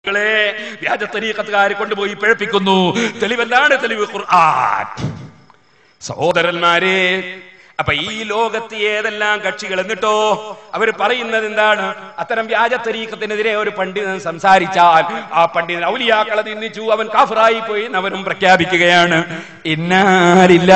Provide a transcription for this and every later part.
ളെ വ്യാജ തരീക്കത്തുകാരെ കൊണ്ടുപോയി പിഴപ്പിക്കുന്നു തെളിവെന്താണ് തെളിവ് ഖുർആൻ സഹോദരന്മാരെ അപ്പൊ ഈ ലോകത്ത് ഏതെല്ലാം കക്ഷികൾ എന്നിട്ടോ അവർ പറയുന്നത് എന്താണ് അത്തരം വ്യാജ തരീക്കത്തിനെതിരെ ഒരു പണ്ഡിതൻ സംസാരിച്ചാൽ ആ പണ്ഡിതൻ ഔലിയാക്കളെ നിന്ദിച്ചു അവൻ കാഫറായി പോയി എന്ന് അവരും പ്രഖ്യാപിക്കുകയാണ് ഇന്നാലില്ല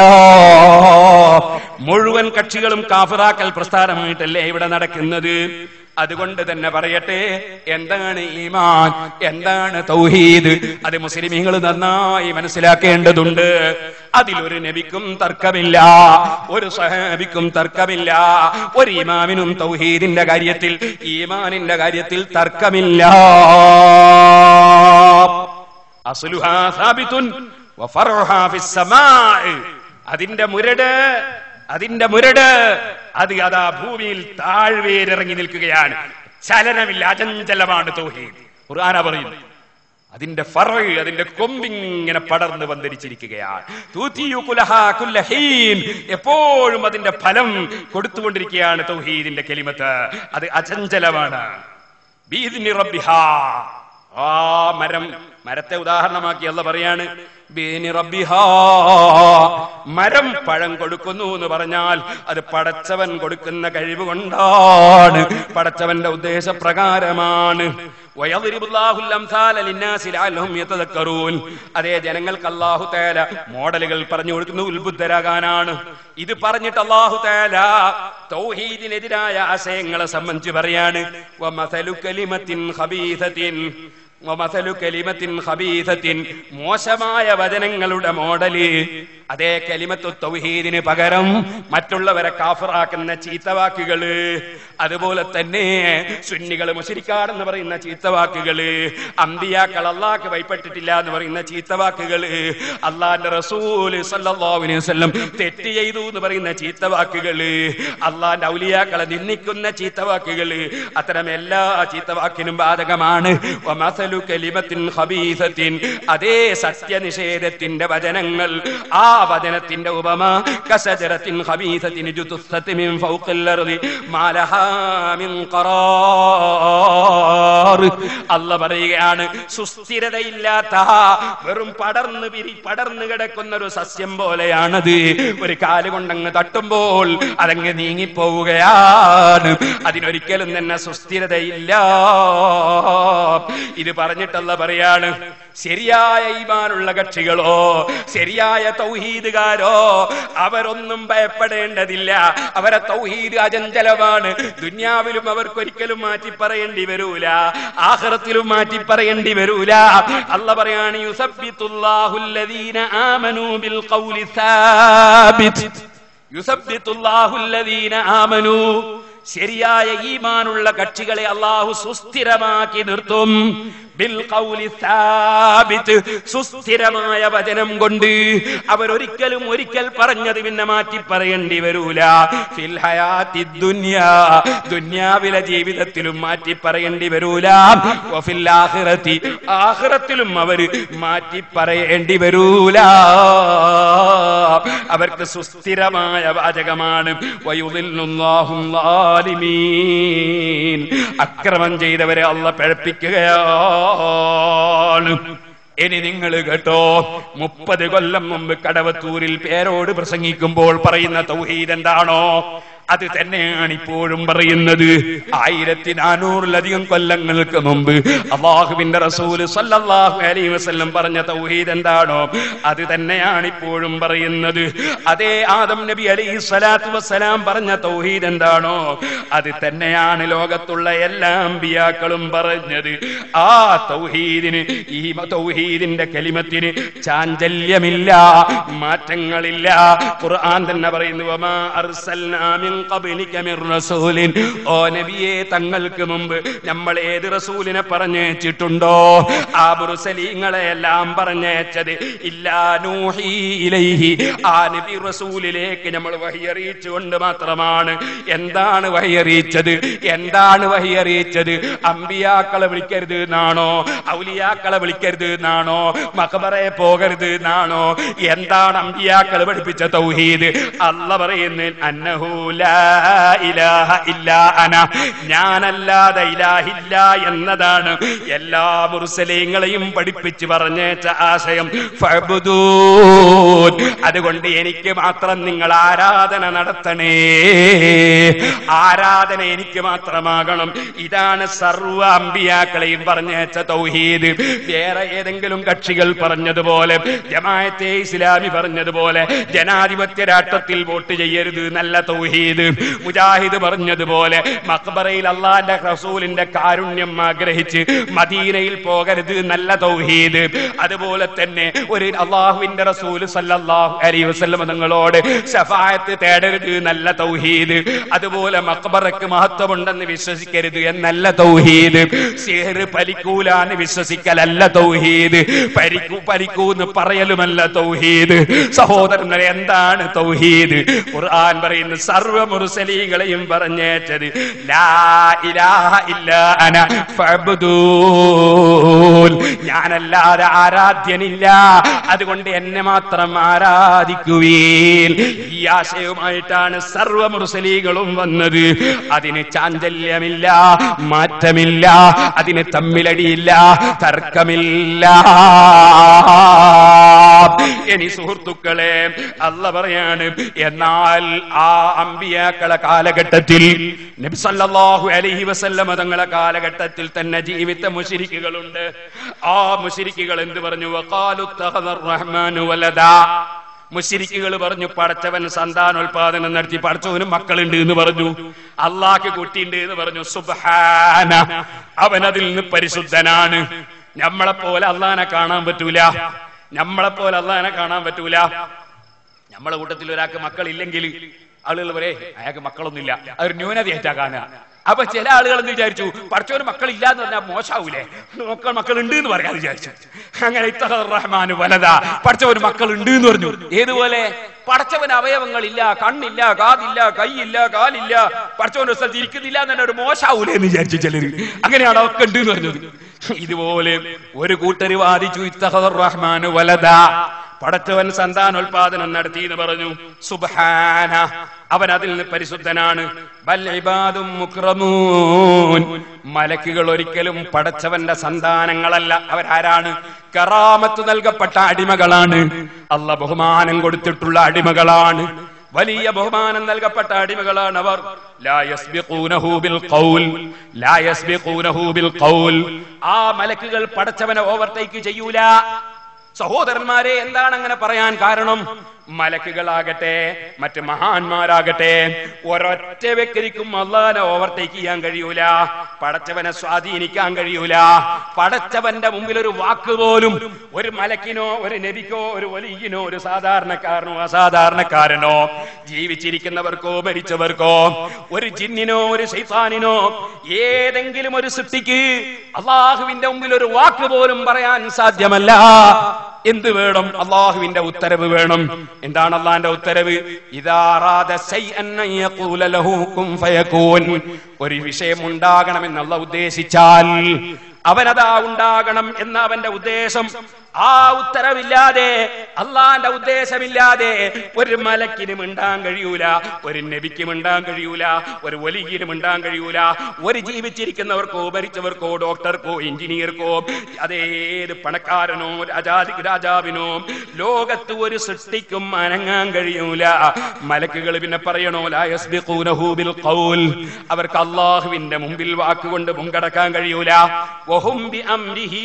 മുഴുവൻ കക്ഷികളും കാഫറാക്കൽ പ്രസ്ഥാനമായിട്ടല്ലേ ഇവിടെ നടക്കുന്നത് അതുകൊണ്ട് തന്നെ പറയട്ടെ എന്താണ് ഈമാൻ എന്താണ് തൗഹീദ് അത് മുസ്ലിമീങ്ങൾ നന്നായി മനസ്സിലാക്കേണ്ടതുണ്ട് അതിലൊരു നബിക്കും തർക്കമില്ല ഒരു സഹാബിക്കും തർക്കമില്ല ഒരു ഇമാമിനും തൗഹീദിന്റെ കാര്യത്തിൽ ഈമാനിന്റെ കാര്യത്തിൽ തർക്കമില്ല അസ്ലുഹാ സാബിത്തുൻ വഫർഉഹാ ഫിസ് സമാഇ അതിന്റെ മുരട് അതിന്റെ മുരട് അത് അതാ ഭൂമിയിൽ താഴ്വേരിറങ്ങി നിൽക്കുകയാണ് ചലനമില്ല അചഞ്ചലമാണ് തൗഹീദ് ഖുർആന പറയുന്നു അതിന്റെ ഫറ അതിന്റെ കൊമ്പിങ്ങനെ പടർന്ന് വന്നിരിച്ചിരിക്കുകയാണ് തൂത്തിയു കുലഹാ കുല്ല ഹീൻ. എപ്പോഴും അതിന്റെ ഫലം കൊടുത്തുകൊണ്ടിരിക്കുകയാണ് തൗഹീദിന്റെ കെലിമത്ത് അത് അചഞ്ചലമാണ് ബീദിനി റബ്ബിഹാ. ആ മരം മരത്തെ ഉദാഹരണമാക്കി അല്ല പറയാണ് ബീനി റബ്ബിഹാ. മരം പഴം കൊടുക്കുന്നു എന്ന് പറഞ്ഞാൽ അത് പടച്ചവൻ കൊടുക്കുന്ന കഴിവ് കൊണ്ടാണ് പടച്ചവന്റെ ഉദ്ദേശപ്രകാരമാണ് വയദ്രിബുല്ലാഹുൽ അംസാല ലിന്നാസി ലഅല്ലഹും യതദക്കറൂൻ. അതേ ജനങ്ങൾക്ക് അല്ലാഹു തആല മോഡലുകൾ പറഞ്ഞു കൊടുക്കുന്ന ഉത്ബുദ്ധരാകാനാണ് ഇത് പറഞ്ഞിട്ട് അല്ലാഹു തആല തൗഹീദിനെതിരായ ആശയങ്ങളെ സംബന്ധിച്ച് പറയാണ് വമസലു കലിമത്തിൻ ഖബീസത്തിൻ വമസലു കലിമത്തിൻ ഖബീസത്തിൻ മോശമായ വചനങ്ങളുടെ മോഡല് അതേ കലിമത്തു തൗഹീദിന് പകരം മറ്റുള്ളവരെ കാഫറാക്കുന്ന ചീത്തവാക്കുകള് അതുപോലെ തന്നെ സുന്നികൾ മുശരിക്കാടെന്ന് പറയുന്ന ചീത്തവാക്കുകള് അമ്പിയാക്കൾ അള്ളാഹ്ക്ക് ഭയപ്പെട്ടിട്ടില്ല എന്ന് പറയുന്ന ചീത്തവാക്കുകള് അള്ളാന്റെ റസൂല് സല്ലല്ലാഹു അലൈഹി വസല്ലം തെറ്റ് ചെയ്തു എന്ന് പറയുന്ന ചീത്തവാക്കുകള് അള്ളാന്റെ ഔലിയാക്കളെ നിന്ദിക്കുന്ന ചീത്തവാക്കുകള് അത്തരം എല്ലാ ചീത്തവാക്കിനും ബാധകമാണ് വമസലു കലിമത്തിൻ ഖബീസത്തിൻ അതേ സത്യനിഷേധത്തിന്റെ വചനങ്ങൾ ആ വചനത്തിന്റെ ഉപമ കസജറത്തിൻ ഖബീസത്തിൻ ജുതുസ്സത്തി മിൻ ഫൗഖിൽ അർദി മാലഹാ മിൻ ഖറാർ അല്ല പറയുകയാണ് സുസ്ഥിരതയില്ലാത്ത വെറും പടർന്ന് പിരി പടർന്നു കിടക്കുന്ന ഒരു സസ്യം പോലെയാണത് ഒരു കാല് കൊണ്ടങ്ങ് തട്ടുമ്പോൾ അതങ്ങ് നീങ്ങിപ്പോവുകയാണ് അതിനൊരിക്കലും തന്നെ സുസ്ഥിരതയില്ല ഇത് പറഞ്ഞിട്ടല്ല പറയാണ് ശരിയായ ഈമാനുള്ള കക്ഷികളോ ശരിയായ തൗഹീദുകാരോ അവരൊന്നും ഭയപ്പെടേണ്ടതില്ല അവരെ തൗഹീദ് അചഞ്ചലമാണ് ദുന്യാവിലും അവർക്കൊരിക്കലും മാറ്റി പറയേണ്ടി വരൂല ആഖിറത്തിലും മാറ്റി പറയേണ്ടി വരൂല അല്ല പറയാണ് യുസബ്ബിത്തുല്ലാഹുല്ലദീന ആമനൂ ബിൽ ഖൗലി സാബിത് യുസബ്ബിത്തുല്ലാഹുല്ലദീന ആമനൂ ശരിയായ ഈമാനുള്ള കക്ഷികളെ അള്ളാഹു സുസ്ഥിരമാക്കി നിർത്തും ബിൽ ഖൗലി സാബിത്ത് സുസ്ഥിരമായ വചനം കൊണ്ട് അവരൊരിക്കലും ഒരിക്കൽ പറഞ്ഞത് പിന്നെ മാറ്റി പറയേണ്ടി വരൂല ഫിൽ ഹയാത്തി ദുനിയാ ദുനിയാവിലെ ജീവിതത്തിലും മാറ്റി പറയേണ്ടി വരൂല വഫിൽ ആഖിറത്തി ആഖിറത്തിലും അവർ മാറ്റി പറയേണ്ടി വരൂല അവർക്ക് സുസ്ഥിരമായ വാചകമാണ് വയുദില്ലുല്ലാഹും ളാലിമീൻ അക്രമം ചെയ്തവരെ അല്ല പിഴപ്പിക്കുകയാണ് ഇനി നിങ്ങൾ കേട്ടോ മുപ്പത് കൊല്ലം മുമ്പ് കടവത്തൂരിൽ പേരോട് പ്രസംഗിക്കുമ്പോൾ പറയുന്ന തൗഹീദ് എന്താണോ അത് തന്നെയാണ് ഇപ്പോഴും പറയുന്നത് ആയിരത്തി നാനൂറിലധികം കൊല്ലങ്ങൾക്ക് മുമ്പ് അള്ളാഹുവിന്റെ റസൂല് സല്ലല്ലാഹു അലൈഹി വസല്ലം പറഞ്ഞ തൗഹീദ് എന്താണോ അത് തന്നെയാണ് ഇപ്പോഴും പറയുന്നത് അതേ ആദം നബി അലൈഹി സ്വലാത്തു വസ്സലാം പറഞ്ഞ തൗഹീദ് എന്താണോ അത് തന്നെയാണ് ലോകത്തുള്ള എല്ലാ അമ്പിയാക്കളും പറഞ്ഞത് ആ തൗഹീദിന് ഈ തൗഹീദിന്റെ കലിമത്തിന് ചാഞ്ചല്യമില്ല മാറ്റങ്ങളില്ല ഖുർആൻ തന്നെ പറയുന്നു വമാ അർസൽനാ മിൻ ഖബ്ലിക മിർ റസൂലിൻ ഓ നബിയെ തങ്ങൾക്ക് മുമ്പ് നമ്മൾ ഏത് റസൂലിനെ പറഞ്ഞേച്ചിട്ടുണ്ടോ ആ മുർസലീങ്ങളെ എല്ലാം പറഞ്ഞേച്ചത് ഇല്ലാ നൂഹി ഇലൈഹി ആ നബി റസൂലിലേക്ക് നമ്മൾ വഹിയറിയിച്ചുകൊണ്ട് മാത്രമാണ് എന്താണ് വഹിയറിയിച്ചത് എന്താണ് വഹിയറിയിച്ചത് അമ്പിയാക്കളെ വിളിക്കരുത് എന്നാണോ ഔലിയാക്കളെ വിളിക്കരുത് എന്നാണോ മഖബറയെ പോകരുത് എന്നാണോ എന്താണ് അമ്പിയാക്കൾ പഠിപ്പിച്ച തൗഹീദ് അല്ല പറയുന്ന അന്നഹൂല ലാ ഇലാഹ ഇല്ലാ അന ഞാനല്ലാതെ ഇലാഹില്ല എന്നതാണ് എല്ലാ മുർസലീങ്ങളെയും പഠിപ്പിച്ച് പറഞ്ഞേച്ച ആശയം ഫഅ്ബുദൂൻ. അതുകൊണ്ട് എനിക്ക് മാത്രം നിങ്ങൾ ആരാധന നടത്തണേ ആരാധന എനിക്ക് മാത്രമാകണം ഇതാണ് സർവ അമ്പിയാക്കളെയും പറഞ്ഞേച്ച തൗഹീദ് വേറെ ഏതെങ്കിലും കക്ഷികൾ പറഞ്ഞതുപോലെ ജമായത്തെ ഇസ്ലാമി പറഞ്ഞതുപോലെ ജനാധിപത്യ രാഷ്ട്രത്തിൽ വോട്ട് ചെയ്യരുത് നല്ല തൗഹീദ് മുജാഹിദ് പറഞ്ഞതുപോലെ മക്ബറയിൽ അള്ളാന്റെ റസൂലിന്റെ കാരുണ്യം ആഗ്രഹിച്ച് മദീനയിൽ പോകരുത് നല്ല തൗഹീദ് അതുപോലെ തന്നെ ഒരു അള്ളാഹുവിന്റെ റസൂൽ സല്ലല്ലാഹു അലൈഹി വസല്ലം തങ്ങളോട് ശഫായത്ത് തേടരുത് നല്ല തൗഹീദ് അതുപോലെ മക്ബറക്ക് മഹത്വമുണ്ടെന്ന് വിശ്വസിക്കരുത് എന്നല്ല തൗഹീദ് സിഹർ പലിക്കൂലാന്ന് വിശ്വസിക്കലല്ല തൗഹീദ് പരിക്കൂ പരിക്കൂന്ന് പറയലുമല്ല തൗഹീദ് സഹോദരന്മാരെ എന്താണ് തൗഹീദ് ഖുർആൻ പറയുന്ന സർവ്വ മുർസലീങ്ങളെയും പറഞ്ഞേച്ചത് ലാ ഇലാഹ ഇല്ലാ അന ഫഅബ്ദൂൻ ഞാനല്ലാതെ ആരാധ്യനില്ല അതുകൊണ്ട് എന്നെ മാത്രം ആരാധിക്കുവീൻ ഈ ആശയവുമായിട്ടാണ് സർവ്വ മുർസലീകളും വന്നത് അതിന് ചാഞ്ചല്യമില്ല മാറ്റമില്ല അതിന് തമ്മിലടിയില്ല തർക്കമില്ല ഇനി സുഹൃത്തുക്കളെ അല്ല പറയാണ് എന്നാൽ ആ അമ്പിയാക്കളെ കാലഘട്ടത്തിൽ നബി സല്ലല്ലാഹു അലൈഹി വസല്ലമ തങ്ങളെ കാലഘട്ടത്തിൽ തന്നെ ജീവിത മുശിരിക്കുകളുണ്ട് ആ മുശിരിക്കുകൾ എന്ത് പറഞ്ഞു വഖാലു തഖദർ റഹ്മാനു വലദാ മുശിരിക്കുകൾ പറഞ്ഞു പടച്ചവൻ സന്താനോൽപാദനം നടത്തി പടച്ചവനും മക്കളുണ്ട് എന്ന് പറഞ്ഞു അള്ളാഹ്ക്ക് കുട്ടിയുണ്ട് എന്ന് പറഞ്ഞു സുബ്ഹാന അവൻ അതിൽ നിന്ന് പരിശുദ്ധനാണ് നമ്മളെ പോലെ അള്ളാനെ കാണാൻ പറ്റൂല നമ്മളെ പോലെ അള്ളാനെ കാണാൻ പറ്റൂല നമ്മളെ കൂട്ടത്തിൽ ഒരാൾക്ക് മക്കളില്ലെങ്കിൽ ആളുകൾ പറയേ അയാൾക്ക് മക്കളൊന്നുമില്ല അതൊരു ന്യൂനതയായിട്ടാ കാണുക അപ്പൊ ചില ആളുകൾ എന്ന് വിചാരിച്ചു പഠിച്ചവന് മക്കളില്ല എന്ന് പറഞ്ഞാൽ മോശാവൂലേ മക്കൾ മക്കളുണ്ട് എന്ന് പറയാൻ വിചാരിച്ചു അങ്ങനെ ഇത്തഹ റഹ്മാന് വലത പഠിച്ചവന് മക്കളുണ്ട് എന്ന് പറഞ്ഞു ഏതുപോലെ പടച്ചവന് അവയവങ്ങളില്ല കണ്ണില്ല കാതില്ല കൈയില്ല കാലില്ല പടച്ചവൻ ഒരു സ്ഥലത്ത് ഇരിക്കുന്നില്ല എന്ന് തന്നെ ഒരു മോശാവൂലേ എന്ന് വിചാരിച്ചു ചിലര് അങ്ങനെയാണ് ഒക്കെ ഉണ്ട് എന്ന് പറഞ്ഞത് ഇതുപോലെ ഒരു കൂട്ടര് വാദിച്ചു ഇത്തഹ റഹ്മാന് വലത പടച്ചവൻ സന്താനോൽപാദനം നടത്തി എന്ന് പറഞ്ഞു സുബ്ഹാന അവൻ അതിൽ നിന്ന് പരിശുദ്ധനാണ് ബൽ ഇബാദും മുക്രമൂൻ മലക്കുകൾ ഒരിക്കലും പടച്ചവന്റെ സന്താനങ്ങളല്ല അവരാരാണ് കറാമത്ത് നൽകപ്പെട്ട അടിമകളാണ് അല്ല ബഹുമാനം കൊടുത്തിട്ടുള്ള അടിമകളാണ് വലിയ ബഹുമാനം നൽകപ്പെട്ട അടിമകളാണ് അവർ ലാ യസ്ബിഖൂനഹു ബിൽ ഖൗൽ ലാ യസ്ബിഖൂനഹു ബിൽ ഖൗൽ ആ മലക്കുകൾ പടച്ചവനെ ഓവർടേക്ക് ചെയ്യൂല സഹോദരന്മാരെ എന്താണ് അങ്ങനെ പറയാൻ കാരണം മലക്കുകളാകട്ടെ മറ്റ് മഹാന്മാരാകട്ടെ ഒരൊറ്റ വ്യക്തിക്കും അള്ളാനെ ഓവർടേക്ക് ചെയ്യാൻ കഴിയൂല പടച്ചവനെ സ്വാധീനിക്കാൻ കഴിയൂല പടച്ചവന്റെ മുമ്പിൽ ഒരു വാക്ക് പോലും ഒരു മലക്കിനോ ഒരു നബിക്കോ ഒരു വലിയനോ ഒരു സാധാരണക്കാരനോ അസാധാരണക്കാരനോ ജീവിച്ചിരിക്കുന്നവർക്കോ മരിച്ചവർക്കോ ഒരു ജിന്നിനോ ഒരു ശൈത്താനിനോ ഏതെങ്കിലും ഒരു സൃഷ്ടിക്ക് അള്ളാഹുവിന്റെ മുമ്പിൽ ഒരു വാക്ക് പോലും പറയാൻ സാധ്യമല്ല എന്ത് വേണം അള്ളാഹുവിന്റെ ഉത്തരവ് വേണം എന്താണ് അള്ളാന്റെ ഉത്തരവ് ഇതാറാദ ശൈഅൻ അൻ യഖൂല ലഹു കുൻ ഫയകൂൻ ഒരു വിഷയം ഉണ്ടാകണമെന്ന് അള്ളാഹ് ഉദ്ദേശിച്ചാൽ അവനതാ ഉണ്ടാകണം എന്ന അവന്റെ ഉദ്ദേശം ആ ഉത്തരവില്ലാതെ അള്ളാന്റെ ഉദ്ദേശമില്ലാതെ ഒരു മലക്കിനും ഉണ്ടാൻ കഴിയൂല ഒരു നബിക്കും ഉണ്ടാൻ കഴിയൂല ഒരു വലിയനും ഉണ്ടാൻ കഴിയൂല ഒരു ജീവിച്ചിരിക്കുന്നവർക്കോ ഭരിച്ചവർക്കോ ഡോക്ടർക്കോ എഞ്ചിനീയർക്കോ അതേത് പണക്കാരനോ രാജാതി രാജാവിനോ ലോകത്ത് ഒരു സൃഷ്ടിക്കും അനങ്ങാൻ കഴിയൂല മലക്കുകൾ പിന്നെ പറയണോ ലാ യസ്ബിഖൂനഹു ബിൽ ഖൗൽ അവർക്ക് അള്ളാഹുവിന്റെ മുമ്പിൽ വാക്കുകൊണ്ട് മുൻകടക്കാൻ കഴിയൂല വഹും ബി അംരിഹി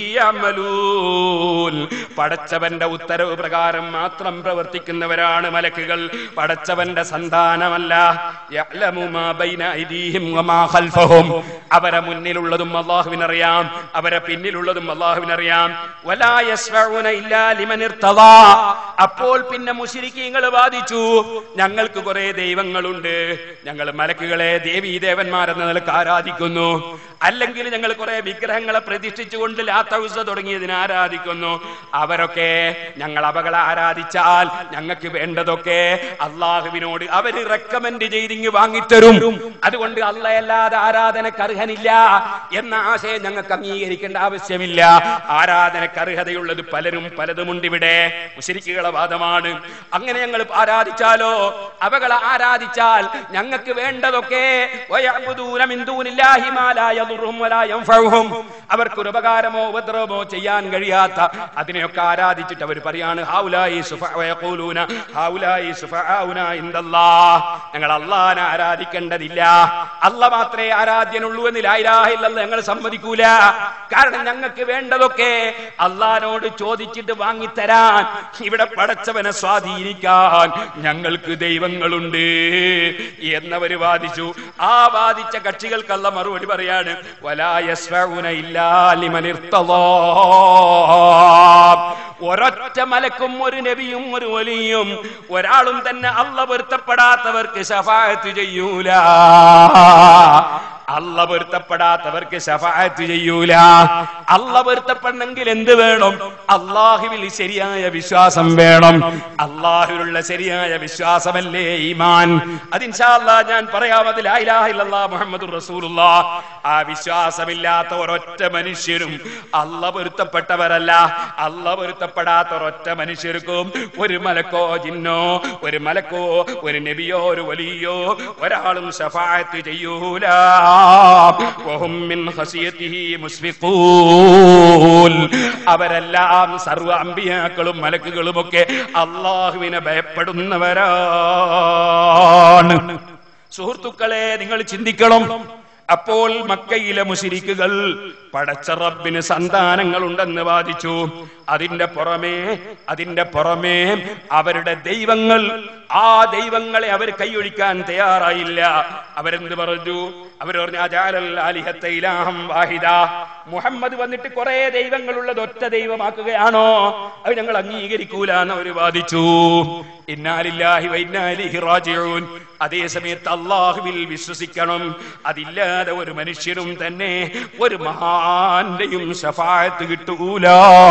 യഅമലൂൻ പടച്ചവന്റെ ഉത്തരവ് പ്രകാരം മാത്രം പ്രവർത്തിക്കുന്നവരാണ് മലക്കുകൾ പടച്ചവന്റെ സന്താനമല്ല യഅലമു മാ ബൈന ഐദീഹിം വമാ ഖൽഫഹും അവരെ മുന്നിലുള്ളതും അല്ലാഹുവിനറിയാം അവരെ പിന്നിലുള്ളതും അല്ലാഹുവിനറിയാം വലാ യസ്ഫഊന ഇല്ലാ ലിമൻ ഇർതദാ അപ്പോൾ പിന്നെ മുശ്രിക്കീങ്ങൾ വാദിച്ചു ഞങ്ങൾക്ക് കുറെ ദൈവങ്ങളുണ്ട് ഞങ്ങൾ മലക്കുകളെ ദേവീ ദേവന്മാരെന്ന നിലക്ക് ആരാധിക്കുന്നു അല്ലെങ്കിൽ ഞങ്ങൾ കുറെ വിഗ്രഹങ്ങളെ പ്രതിഷ്ഠിച്ചുകൊണ്ട് ലാത്തൗസ തുടങ്ങിയതിനെ ആരാധിക്കുന്നു അവരൊക്കെ ഞങ്ങൾ അവകളെ ആരാധിച്ചാൽ ഞങ്ങൾക്ക് വേണ്ടതൊക്കെ അള്ളാഹുവിനോട് അവര് റെക്കമെൻഡ് ചെയ്തിങ്ങ് വാങ്ങിത്തരും അതുകൊണ്ട് അല്ലയല്ലാതെ ആരാധനക്ക് അർഹനില്ല എന്ന ആശയം ഞങ്ങൾക്ക് അംഗീകരിക്കേണ്ട ആവശ്യമില്ല ആരാധനക്ക് അർഹതയുള്ളത് പലരും പലതുമുണ്ട് ഇവിടെ മുശരിക്കുകളെ വാദമാണ് അങ്ങനെ ഞങ്ങൾ ആരാധിച്ചാലോ അവകളെ ആരാധിച്ചാൽ ഞങ്ങൾക്ക് വേണ്ടതൊക്കെ വയഅ്ബുദൂന മിൻ ദൂനില്ലാഹി മാ ലാ യദുർറുഹും വലാ യൻഫഉഹും അവർക്കൊരു ഉപകാരമോ ഉപദ്രവമോ ചെയ്യാൻ കഴിയാത്ത അതിനെയൊക്കെ ആരാധിച്ചിട്ട് അവർ പറയാണ് ഹൗലായി സുഫ വയഖൂലൂന ഹൗലായി സുഫആഉന ഇൻദല്ലാഹ് ഞങ്ങൾ അല്ലാഹനെ ആരാധിക്കേണ്ടതില്ല അല്ല മാത്രമേ ആരാധ്യനുള്ളൂ എന്ന് ലാ ഇലാഹ ഇല്ലല്ലാഹ് ഞങ്ങൾ സമ്മതിക്കൂല കാരണം ഞങ്ങൾക്ക് വേണ്ടതൊക്കെ അള്ളഹാനോട് ചോദിച്ചിട്ട് വാങ്ങിത്തരാൻ ഇവിടെ പടച്ചവനെ സ്വാധീനിക്കാൻ ഞങ്ങൾക്ക് ദൈവങ്ങളുണ്ട് എന്നവര് വാദിച്ചു ആ വാദിച്ച കക്ഷികൾക്കുള്ള മറുപടി പറയാണ് വലായസ്വഉന ഇല്ലാ ലിമൻ ഇർത്തദാ. ഒരൊറ്റ മലക്കും ഒരു നബിയും ഒരു വലിയും ഒരാളും തന്നെ അല്ല പൊരുത്തപ്പെടാത്തവർക്ക് ശഫായത്ത് ചെയ്യൂല അല്ല പൊരുത്തപ്പെടാത്തവർക്ക് ശഫായത്ത് ചെയ്യൂല അല്ല പൊരുത്തപ്പെടണമെങ്കിൽ എന്ത് വേണം അള്ളാഹുവിൽ ശരിയായ വിശ്വാസം വേണം അള്ളാഹുവിലുള്ള ശരിയായ വിശ്വാസമല്ലേ ഈമാൻ അതിൻഷാല്ലാ ഞാൻ പറയാം അതിൽ മുഹമ്മദ് റസൂലുള്ള ആ വിശ്വാസമില്ലാത്ത ഒരൊറ്റ മനുഷ്യരും അല്ല പൊരുത്തപ്പെട്ടവരല്ല അല്ല പൊരുത്തപ്പെടാത്ത ഒരൊറ്റ മനുഷ്യർക്കും ഒരു മലക്കോ ജിന്നോ ഒരു മലക്കോ ഒരു നബിയോ ഒരു വലിയോ ഒരാളും ശഫായത്ത് ചെയ്യൂല വഹും മിൻ ഖസിയതിഹി മുസ്ഫിഖൂൻ അവരെല്ലാം സർവ്വ അമ്പിയാക്കളും മലക്കുകളും ഒക്കെ അള്ളാഹുവിനെ ഭയപ്പെടുന്നവരാണ് സുഹൃത്തുക്കളെ നിങ്ങൾ ചിന്തിക്കണം അപ്പോൾ മക്കയിലെ മുശിരിക്കുകൾ പടച്ച റബ്ബിന് സന്താനങ്ങൾ ഉണ്ടെന്ന് വാദിച്ചു അതിന്റെ പുറമേ അതിന്റെ പുറമേ അവരുടെ ദൈവങ്ങൾ ആ ദൈവങ്ങളെ അവർ കൈയൊഴിക്കാൻ തയ്യാറായില്ല അവരെന്ത് പറഞ്ഞു അവർ പറഞ്ഞു അജാലൽ ആലിഹത്തെ ഇലാഹം വാഹിദ മുഹമ്മദ് വന്നിട്ട് കുറെ ദൈവങ്ങളുള്ളത് ഒറ്റ ദൈവമാക്കുകയാണോ അത് ഞങ്ങൾ അംഗീകരിക്കൂല എന്ന് അവർ വാദിച്ചു ഇന്നാലില്ലാഹി വൈന്നാലിഹി റാജിഊൻ അതേ സമയത്ത് അള്ളാഹുവിൽ വിശ്വസിക്കണം അതില്ലാതെ ഒരു മനുഷ്യനും തന്നെ ഒരു മഹാന്റെയും ശഫായത്ത് കിട്ടൂല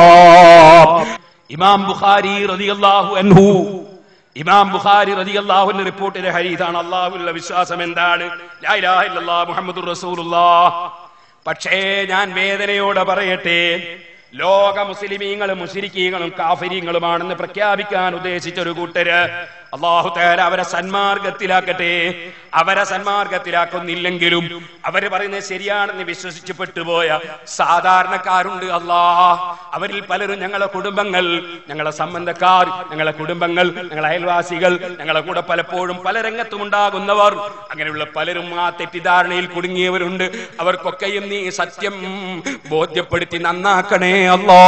ഇമാം ബുഖാരി റളിയല്ലാഹു അൻഹു ഇമാം ബുഖാരി റളിയല്ലാഹു അൻഹു റിപ്പോർട്ട് ചെയ്ത ഹദീസാണ് അള്ളാഹുവിലുള്ള വിശ്വാസം എന്താണ് ലാ ഇലാഹ ഇല്ലല്ലാഹ് മുഹമ്മദുർ റസൂലുള്ളാഹ് പക്ഷേ ഞാൻ വേദനയോടെ പറയട്ടെ ലോക മുസ്ലിമീങ്ങളും മുസ്ലിക്കീങ്ങളും കാഫര്യങ്ങളുമാണെന്ന് പ്രഖ്യാപിക്കാൻ ഉദ്ദേശിച്ച ഒരു കൂട്ടര് അള്ളാഹു തേല അവരെ സന്മാർഗത്തിലാക്കട്ടെ അവരെ സന്മാർഗത്തിലാക്കുന്നില്ലെങ്കിലും അവര് പറയുന്നത് ശരിയാണെന്ന് വിശ്വസിച്ച് പെട്ടുപോയ സാധാരണക്കാരുണ്ട് അല്ലാ അവരിൽ പലരും ഞങ്ങളെ കുടുംബങ്ങൾ ഞങ്ങളെ സംബന്ധക്കാർ ഞങ്ങളെ കുടുംബങ്ങൾ ഞങ്ങളെ അയൽവാസികൾ ഞങ്ങളെ കൂടെ പലപ്പോഴും പല രംഗത്തും ഉണ്ടാകുന്നവർ അങ്ങനെയുള്ള പലരും ആ തെറ്റിദ്ധാരണയിൽ കുടുങ്ങിയവരുണ്ട് അവർക്കൊക്കെയും നീ സത്യം ബോധ്യപ്പെടുത്തി നന്നാക്കണേ അല്ലാ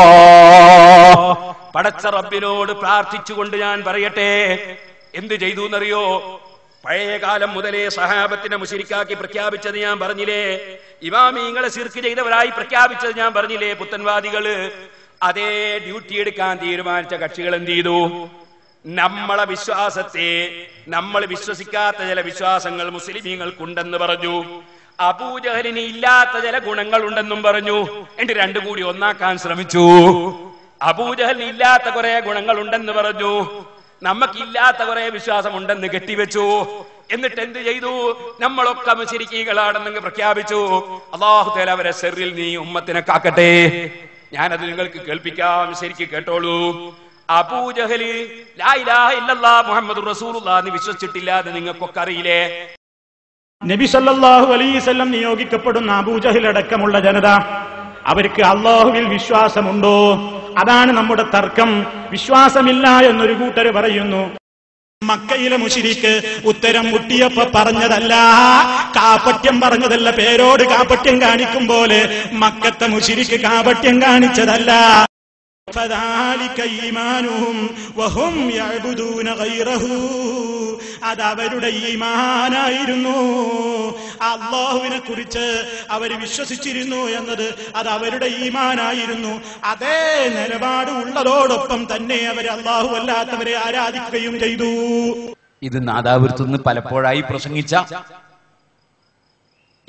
പടച്ച റബ്ബിനോട് പ്രാർത്ഥിച്ചുകൊണ്ട് ഞാൻ പറയട്ടെ എന്ത് ചെയ്തു എന്നറിയോ പഴയ കാലം മുതലേ സഹാബത്തിനെ മുശിരിക്കാക്കി പ്രഖ്യാപിച്ചത് ഞാൻ പറഞ്ഞില്ലേ ഇമാമീങ്ങളെ സിർക്ക് ചെയ്തവരായി പ്രഖ്യാപിച്ചത് ഞാൻ പറഞ്ഞില്ലേ പുത്തൻവാദികള് അതേ ഡ്യൂട്ടി എടുക്കാൻ തീരുമാനിച്ച കക്ഷികൾ എന്ത് ചെയ്തു നമ്മളെ വിശ്വാസത്തെ നമ്മൾ വിശ്വസിക്കാത്ത ചില വിശ്വാസങ്ങൾ മുസ്ലിമീങ്ങൾക്കുണ്ടെന്ന് പറഞ്ഞു അബൂജഹലിന് ഇല്ലാത്ത ചില ഗുണങ്ങൾ ഉണ്ടെന്നും പറഞ്ഞു എന്നിട്ട് രണ്ടും കൂടി ഒന്നാക്കാൻ ശ്രമിച്ചു അബൂജഹലിന് ഇല്ലാത്ത കുറെ ഗുണങ്ങൾ ഉണ്ടെന്ന് പറഞ്ഞു നമുക്കില്ലാത്ത കുറെ വിശ്വാസം ഉണ്ടെന്ന് കെട്ടിവെച്ചു എന്നിട്ട് എന്ത് ചെയ്തു നമ്മളൊക്കെ മുശരിക്കീകളാണെന്ന് പ്രഖ്യാപിച്ചു അള്ളാഹു തേല അവരെ സെറിൽ നീ ഉമ്മത്തിനെ കാക്കട്ടെ ഞാനത് നിങ്ങൾക്ക് കേൾപ്പിക്കാം ശരിക്ക് കേട്ടോളൂ അബൂജഹല് ലാ ഇലാഹ ഇല്ലല്ലാ മുഹമ്മദ് റസൂലുള്ളാഹ് എന്ന് വിശ്വസിച്ചിട്ടില്ല എന്ന് നിങ്ങൾക്കൊക്കെ അറിയില്ലേ നബി സല്ലല്ലാഹു അലൈവല്ലം നിയോഗിക്കപ്പെടുന്ന അബൂജഹിൽ അടക്കമുള്ള ജനത അവർക്ക് അള്ളാഹുവിൽ വിശ്വാസമുണ്ടോ അതാണ് നമ്മുടെ തർക്കം വിശ്വാസമില്ല എന്നൊരു കൂട്ടര് പറയുന്നു മക്കയിലെ മുഷിരിക്ക് ഉത്തരം മുട്ടിയപ്പോ പറഞ്ഞതല്ല കാപ്പട്യം പറഞ്ഞതല്ല പേരോട് കാപ്പട്യം കാണിക്കും പോലെ മക്കത്തെ മുഷിരിക്ക് കാപ്പട്യം കാണിച്ചതല്ല فذلك إيمانهم وهم يعبدون غيره അത് അവരുടെ ഈമാനായിരുന്നു അള്ളാഹുവിനെ കുറിച്ച് അവർ വിശ്വസിച്ചിരുന്നു എന്നത് അത് അവരുടെ ഈമാനായിരുന്നു അതേ നിലപാട് ഉള്ളതോടൊപ്പം തന്നെ അവർ അള്ളാഹു അല്ലാത്തവരെ ആരാധിക്കുകയും ചെയ്തു ഇത് നാദാപുരത്തുനിന്ന് പലപ്പോഴായി പ്രസംഗിച്ച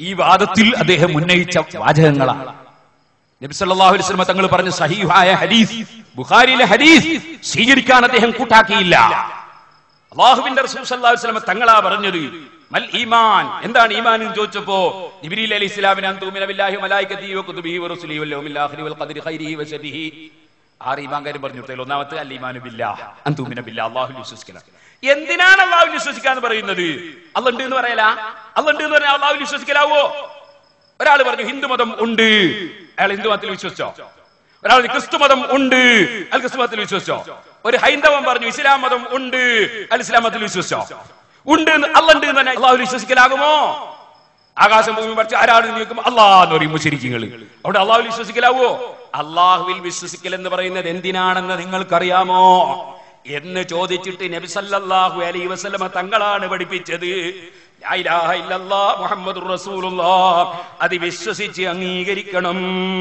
ഈ വാദത്തിൽ അദ്ദേഹം ഉന്നയിച്ച വാചകങ്ങളാണ് നബി സല്ലല്ലാഹു അലൈഹി വസല്ലം തങ്ങൾ പറഞ്ഞ സഹീഹായ ഹദീസ് ബുഖാരിയിലെ ഹദീസ് സ്വീകരിക്കാൻ അദ്ദേഹം കൂട്ടാക്കിയില്ല അള്ളാഹുവിന്റെ റസൂൽ സല്ലല്ലാഹു അലൈഹി വസല്ലം തങ്ങളാ പറഞ്ഞത് മൽ ഈമാൻ എന്താണ് ഈമാൻ എന്ന് ചോദിച്ചപ്പോ ജിബ്രീൽ അലൈഹി ഇസ്ലാമിനെ അന്തുമിന ബില്ലാഹി മലായികതിഹി വകുതുബിഹി വറസുലിഹി വൽ യൗമിൽ ആഖിരി വൽ ഖദരി ഖൈരിഹി വശരിഹി ആറ് ഈമാൻകാരും പറഞ്ഞു കൊടുത്തതിൽ ഒന്നാമത്തെ അൽ ഈമാനു ബില്ലാഹ് അന്തുമിന ബില്ലാഹ് അല്ലാഹുവിൽ വിശ്വസിക്കണം എന്തിനാണ് അള്ളാഹുവിൽ വിശ്വസിക്കാന്ന് പറയുന്നത് അല്ല ഉണ്ട് എന്ന് പറയല അല്ല ഉണ്ട് എന്ന് പറഞ്ഞാൽ അള്ളാഹുവിൽ വിശ്വസിക്കലാവോ ഒരാൾ പറഞ്ഞു ഹിന്ദു മതം ഉണ്ട് അയാൾ ഹിന്ദു മതത്തിൽ വിശ്വസിച്ചോ ഒരാൾ പറഞ്ഞു, ക്രിസ്തു മതം ഉണ്ട് അയാൾ ക്രിസ്തു മതത്തിൽ വിശ്വസിച്ചോ ഒരു ഹൈന്ദവൻ പറഞ്ഞു ഇസ്ലാം മതം ഉണ്ട് അയാൾ ഇസ്ലാം മതത്തിൽ വിശ്വസിച്ചോ ഉണ്ട് എന്ന് അല്ല ഉണ്ട് എന്ന് തന്നെ അള്ളാഹുവിൽ വിശ്വസിക്കലാകുമോ ആകാശം ഭൂമി പഠിച്ച് ആരാണ് നിൽക്കുമ്പോൾ അള്ളാഹ് എന്ന് പറയും മുശരിക്കുകൾ അവിടെ അള്ളാഹുവിൽ വിശ്വസിക്കലാവോ അള്ളാഹുവിൽ വിശ്വസിക്കൽ എന്ന് പറയുന്നത് എന്തിനാണെന്ന് നിങ്ങൾക്കറിയാമോ എന്ന് ചോദിച്ചിട്ട് നബി സല്ലല്ലാഹു അലൈഹി വസല്ലമ തങ്ങളാണ് പഠിപ്പിച്ചത് ലാ ഇലാഹ ഇല്ലല്ലാഹ് മുഹമ്മദുർ റസൂലുള്ളാഹ് അത് വിശ്വസിച്ച് അംഗീകരിക്കണം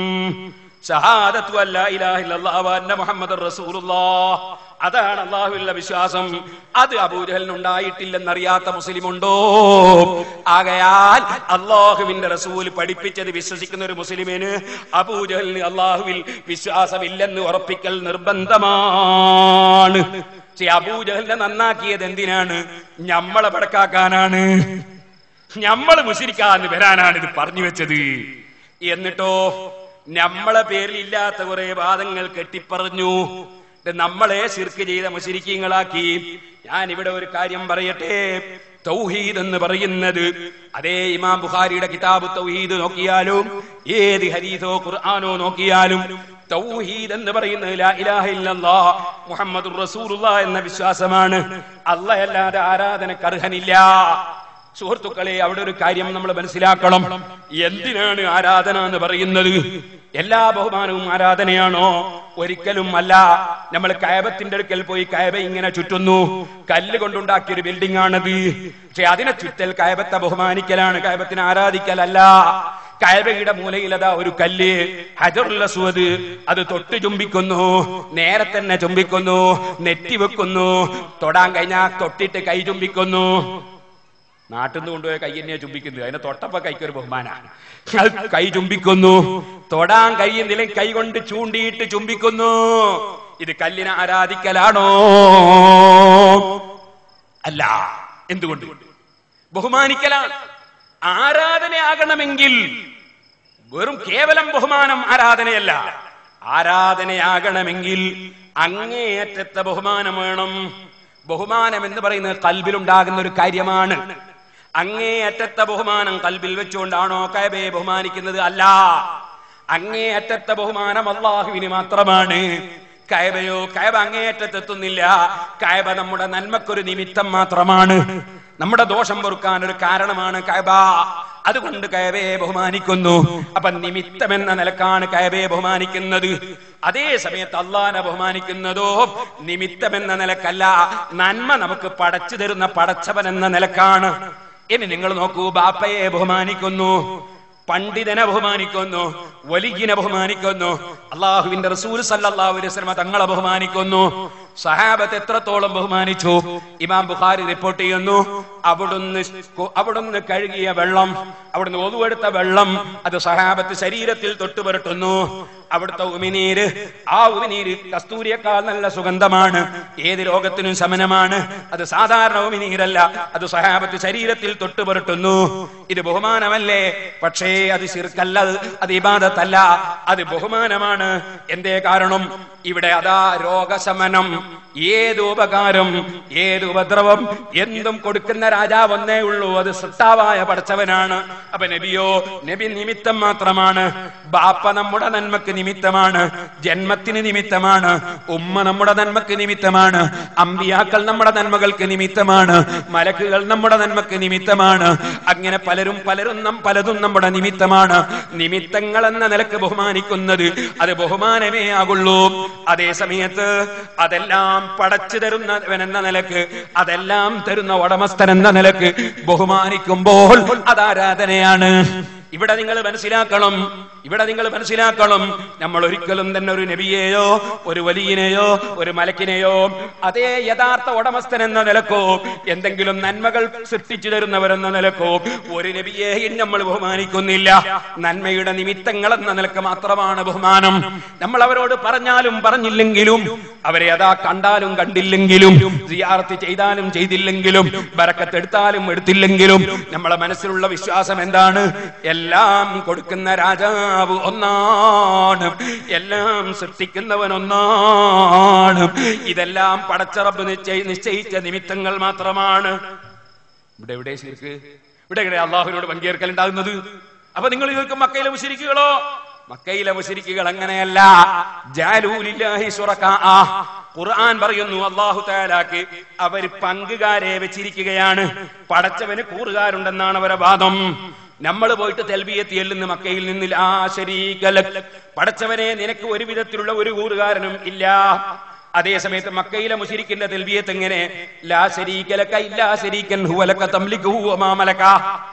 ഷഹാദത്തു അല്ലാ ഇലാഹ ഇല്ലല്ലാഹ് വ അന്ന മുഹമ്മദുർ റസൂലുള്ളാഹ് അതാണ് അള്ളാഹുവിലുള്ള വിശ്വാസം അത് അബൂജഹലിന് ഉണ്ടായിട്ടില്ലെന്നറിയാത്ത മുസ്ലിം ഉണ്ടോ ആകയാൽ അള്ളാഹുവിന്റെ റസൂൽ പഠിപ്പിച്ചത് വിശ്വസിക്കുന്ന ഒരു മുസ്ലിമിന് അബൂജഹലിന് അള്ളാഹുവിൽ വിശ്വാസമില്ലെന്ന് ഉറപ്പിക്കൽ നിർബന്ധമാണ് പക്ഷെ അബൂജഹലിനെ നന്നാക്കിയത് എന്തിനാണ് ഞമ്മളെ പടക്കാക്കാനാണ് ഞമ്മള് മുശിരിക്കാന്ന് വരാനാണ് ഇത് പറഞ്ഞു വെച്ചത് എന്നിട്ടോ നമ്മളെ പേരിൽ ഇല്ലാത്ത കുറെ വാദങ്ങൾ കെട്ടിപ്പറഞ്ഞു ഇത് നമ്മളെ ശിർക്ക് ചെയ്ത മുശിരിക്കീങ്ങളാക്കി ഞാൻ ഇവിടെ ഒരു കാര്യം പറയട്ടെ തൗഹീദ് എന്ന് പറയുന്നത് അതേ ഇമാം ബുഖാരിയുടെ കിതാബ് തൗഹീദ് നോക്കിയാലും ഏത് ഹരീതോ ഖുർആാനോ നോക്കിയാലും തൗഹീദ് എന്ന് പറയുന്നത് ലാ ഇലാഹ ഇല്ലല്ലാഹ് മുഹമ്മദുർ റസൂലുള്ളാഹ് എന്ന വിശ്വാസമാണ് അല്ലാതെ ആരാധനക്ക് അർഹനില്ല സുഹൃത്തുക്കളെ അവിടെ ഒരു കാര്യം നമ്മൾ മനസ്സിലാക്കണം എന്തിനാണ് ആരാധന എന്ന് പറയുന്നത് എല്ലാ ബഹുമാനവും ആരാധനയാണോ ഒരിക്കലും അല്ല നമ്മൾ കയബത്തിന്റെ അടുക്കൽ പോയി കയബ ഇങ്ങനെ ചുറ്റുന്നു കല്ല് കൊണ്ടുണ്ടാക്കിയ ഒരു ബിൽഡിംഗ് ആണത് പക്ഷെ അതിനെ ചുറ്റൽ കയബത്തെ ബഹുമാനിക്കലാണ് കയബത്തിനെ ആരാധിക്കലല്ല കയബയുടെ മൂലയിലതാ ഒരു കല്ല് ഹജറുൽ അസ്വദ് അത് തൊട്ട് ചുംബിക്കുന്നു നേരെ തന്നെ ചുംബിക്കുന്നു നെറ്റി വെക്കുന്നു തൊടാൻ കഴിഞ്ഞാൽ തൊട്ടിട്ട് കൈ ചുംബിക്കുന്നു നാട്ടിൽ നിന്ന് കൊണ്ടുപോയ കൈ തന്നെയാ ചുംബിക്കുന്നത് അതിനെ തൊട്ടപ്പോ കൈക്കൊരു ബഹുമാനാണ് അത് കൈ ചുംബിക്കുന്നു തൊടാൻ കഴിയുന്നില്ലെങ്കിൽ കൈ കൊണ്ട് ചൂണ്ടിയിട്ട് ചുംബിക്കുന്നു ഇത് കല്ലിനെ ആരാധിക്കലാണോ അല്ല എന്തുകൊണ്ട് ബഹുമാനിക്കലാണ് ആരാധനയാകണമെങ്കിൽ വെറും കേവലം ബഹുമാനം ആരാധനയല്ല ആരാധനയാകണമെങ്കിൽ അങ്ങേയറ്റത്തെ ബഹുമാനം വേണം ബഹുമാനം എന്ന് പറയുന്നത് കൽബിലുണ്ടാകുന്ന ഒരു കാര്യമാണ് അങ്ങേയറ്റത്തെ ബഹുമാനം കൽബിൽ വെച്ചുകൊണ്ടാണോ കയബയെ ബഹുമാനിക്കുന്നത് അല്ല അങ്ങേയറ്റത്തെ ബഹുമാനം അള്ളാഹുവിന് മാത്രമാണ് കയബയോ കയബ അങ്ങേയറ്റത്തെത്തുന്നില്ല കയബ നമ്മുടെ നന്മക്കൊരു നിമിത്തം മാത്രമാണ് നമ്മുടെ ദോഷം പൊറുക്കാൻ ഒരു കാരണമാണ് കയബ അതുകൊണ്ട് കയബയെ ബഹുമാനിക്കുന്നു അപ്പൊ നിമിത്തം എന്ന നിലക്കാണ് കയബയെ ബഹുമാനിക്കുന്നത് അതേ സമയത്ത് അള്ളാനെ ബഹുമാനിക്കുന്നതോ നിമിത്തം എന്ന നിലക്കല്ല നന്മ നമുക്ക് പടച്ചു തരുന്ന പടച്ചവൻ എന്ന നിലക്കാണ് ഇനി നിങ്ങൾ നോക്കൂ ബാപ്പയെ ബഹുമാനിക്കുന്നു പണ്ഡിതനെ ബഹുമാനിക്കുന്നു വലിയനെ ബഹുമാനിക്കുന്നു അള്ളാഹുവിന്റെ റസൂൽ സല്ലല്ലാഹു അലൈഹി വസല്ലമ തങ്ങളെ ബഹുമാനിക്കുന്നു സഹാബത്ത് എത്രത്തോളം ബഹുമാനിച്ചു ഇമാം ബുഖാരി റിപ്പോർട്ട് ചെയ്യുന്നു അവിടുന്ന് കു- അവിടുന്ന് കഴുകിയ വെള്ളം അവിടുന്ന് ഒതുവെടുത്ത വെള്ളം അത് സഹാബത്ത് ശരീരത്തിൽ തൊട്ടു പുരട്ടുന്നു അവിടുത്തെ ഉമിനീര് ആ ഉമിനീര് കസ്തൂരിയേക്കാൾ നല്ല സുഗന്ധമാണ് ഏത് രോഗത്തിനും ശമനമാണ് അത് സാധാരണ ഉമിനീരല്ല അത് സഹാബത്ത് ശരീരത്തിൽ തൊട്ടു പുരട്ടുന്നു ഇത് ബഹുമാനമല്ലേ പക്ഷേ അത് ശിർക്കല്ല അത് ഇബാദത്തല്ല അത് ബഹുമാനമാണ് എന്തേ കാരണം ഇവിടെ അതാ രോഗശമനം ഏത് ഉപകാരം ഏത് ഉപദ്രവം എന്തും കൊടുക്കുന്ന രാജാവ് ഒന്നേ ഉള്ളൂ അത് സൃഷ്ടാവായ പടച്ചവനാണ് അപ്പൊ നബിയോ നബി നിമിത്തം മാത്രമാണ് ബാപ്പ നമ്മുടെ നന്മക്ക് നിമിത്തമാണ് ജന്മത്തിന് നിമിത്തമാണ് ഉമ്മ നമ്മുടെ നന്മക്ക് നിമിത്തമാണ് അമ്പിയാക്കൾ നമ്മുടെ നന്മകൾക്ക് നിമിത്തമാണ് മലക്കുകൾ നമ്മുടെ നന്മക്ക് നിമിത്തമാണ് അങ്ങനെ പലരും പലരും നം പലതും നമ്മുടെ നിമിത്തമാണ് നിമിത്തങ്ങൾ എന്ന നിലക്ക് ബഹുമാനിക്കുന്നത് അത് ബഹുമാനമേ ആകുള്ളൂ അതേ സമയത്ത് അതെല്ലാം പടച്ചു തരുന്നവൻ എന്ന നിലക്ക് അതെല്ലാം തരുന്ന ഉടമസ്ഥൻ എന്ന നിലക്ക് ബഹുമാനിക്കുമ്പോൾ അത് ആരാധനയാണ് ഇവിടെ നിങ്ങൾ മനസ്സിലാക്കണം ഇവിടെ നിങ്ങൾ മനസ്സിലാക്കണം നമ്മൾ ഒരിക്കലും തന്നെ ഒരു നബിയെയോ ഒരു വലിയനെയോ ഒരു മലക്കിനെയോ അതേ യഥാർത്ഥ ഉടമസ്ഥൻ എന്ന നിലക്കോ എന്തെങ്കിലും നന്മകൾ സൃഷ്ടിച്ചു തരുന്നവരെന്ന നിലക്കോ ഒരു നബിയെയും നമ്മൾ ബഹുമാനിക്കുന്നില്ല നന്മയുടെ നിമിത്തങ്ങൾ എന്ന നിലക്ക് മാത്രമാണ് ബഹുമാനം നമ്മൾ അവരോട് പറഞ്ഞാലും പറഞ്ഞില്ലെങ്കിലും അവരെ അതാ കണ്ടാലും കണ്ടില്ലെങ്കിലും സിയാർത്ത് ചെയ്താലും ചെയ്തില്ലെങ്കിലും ബരക്കത്തെടുത്താലും എടുത്തില്ലെങ്കിലും നമ്മളെ മനസ്സിലുള്ള വിശ്വാസം എന്താണ് എല്ലാം കൊടുക്കുന്ന രാജാവ് ഒന്നാണ് എല്ലാം സൃഷ്ടിക്കുന്നവൻ ഒന്നാണ് ഇതെല്ലാം പടച്ചറബ് നിശ്ചയി നിശ്ചയിച്ച നിമിത്തങ്ങൾ മാത്രമാണ് ഇവിടെ എവിടെ ശരിക്ക് ഇവിടെ എവിടെ അള്ളാഹുവിനോട് പങ്കേർക്കൽ ഉണ്ടാകുന്നത് അപ്പൊ നിങ്ങൾ ചോദിക്കും മക്കയിലെ മുശരിക്കുകളോ മക്കയിലെ മുശരിക്കുകൾ അങ്ങനെയല്ല ജാലൂലില്ലാഹി ശുറക്കാ ഖുർആൻ പറയുന്നു അള്ളാഹു താലാക്ക് അവർ പങ്കുകാരെ വെച്ചിരിക്കുകയാണ് പടച്ചവന് കൂറുകാരുണ്ടെന്നാണ് അവരെ വാദം നമ്മൾ പോയിട്ട് തെൽബിയത്ത് ചെല്ലുന്ന മക്കയിൽ നിന്ന് ലാ ശരീക ലക്. പടച്ചവനെ നിനക്ക് ഒരു വിധത്തിലുള്ള ഒരു കൂറുകാരനും ഇല്ല അതേ സമയത്ത് മക്കയിലെ മുശരിക്കിന്റെ തെൽബിയത്ത് എങ്ങനെ ലാ ശരീകലക്ക ഇല്ലാ ശരീക്കൻ ഹുവലക്ക തംലികു ഹുവ മാ മലക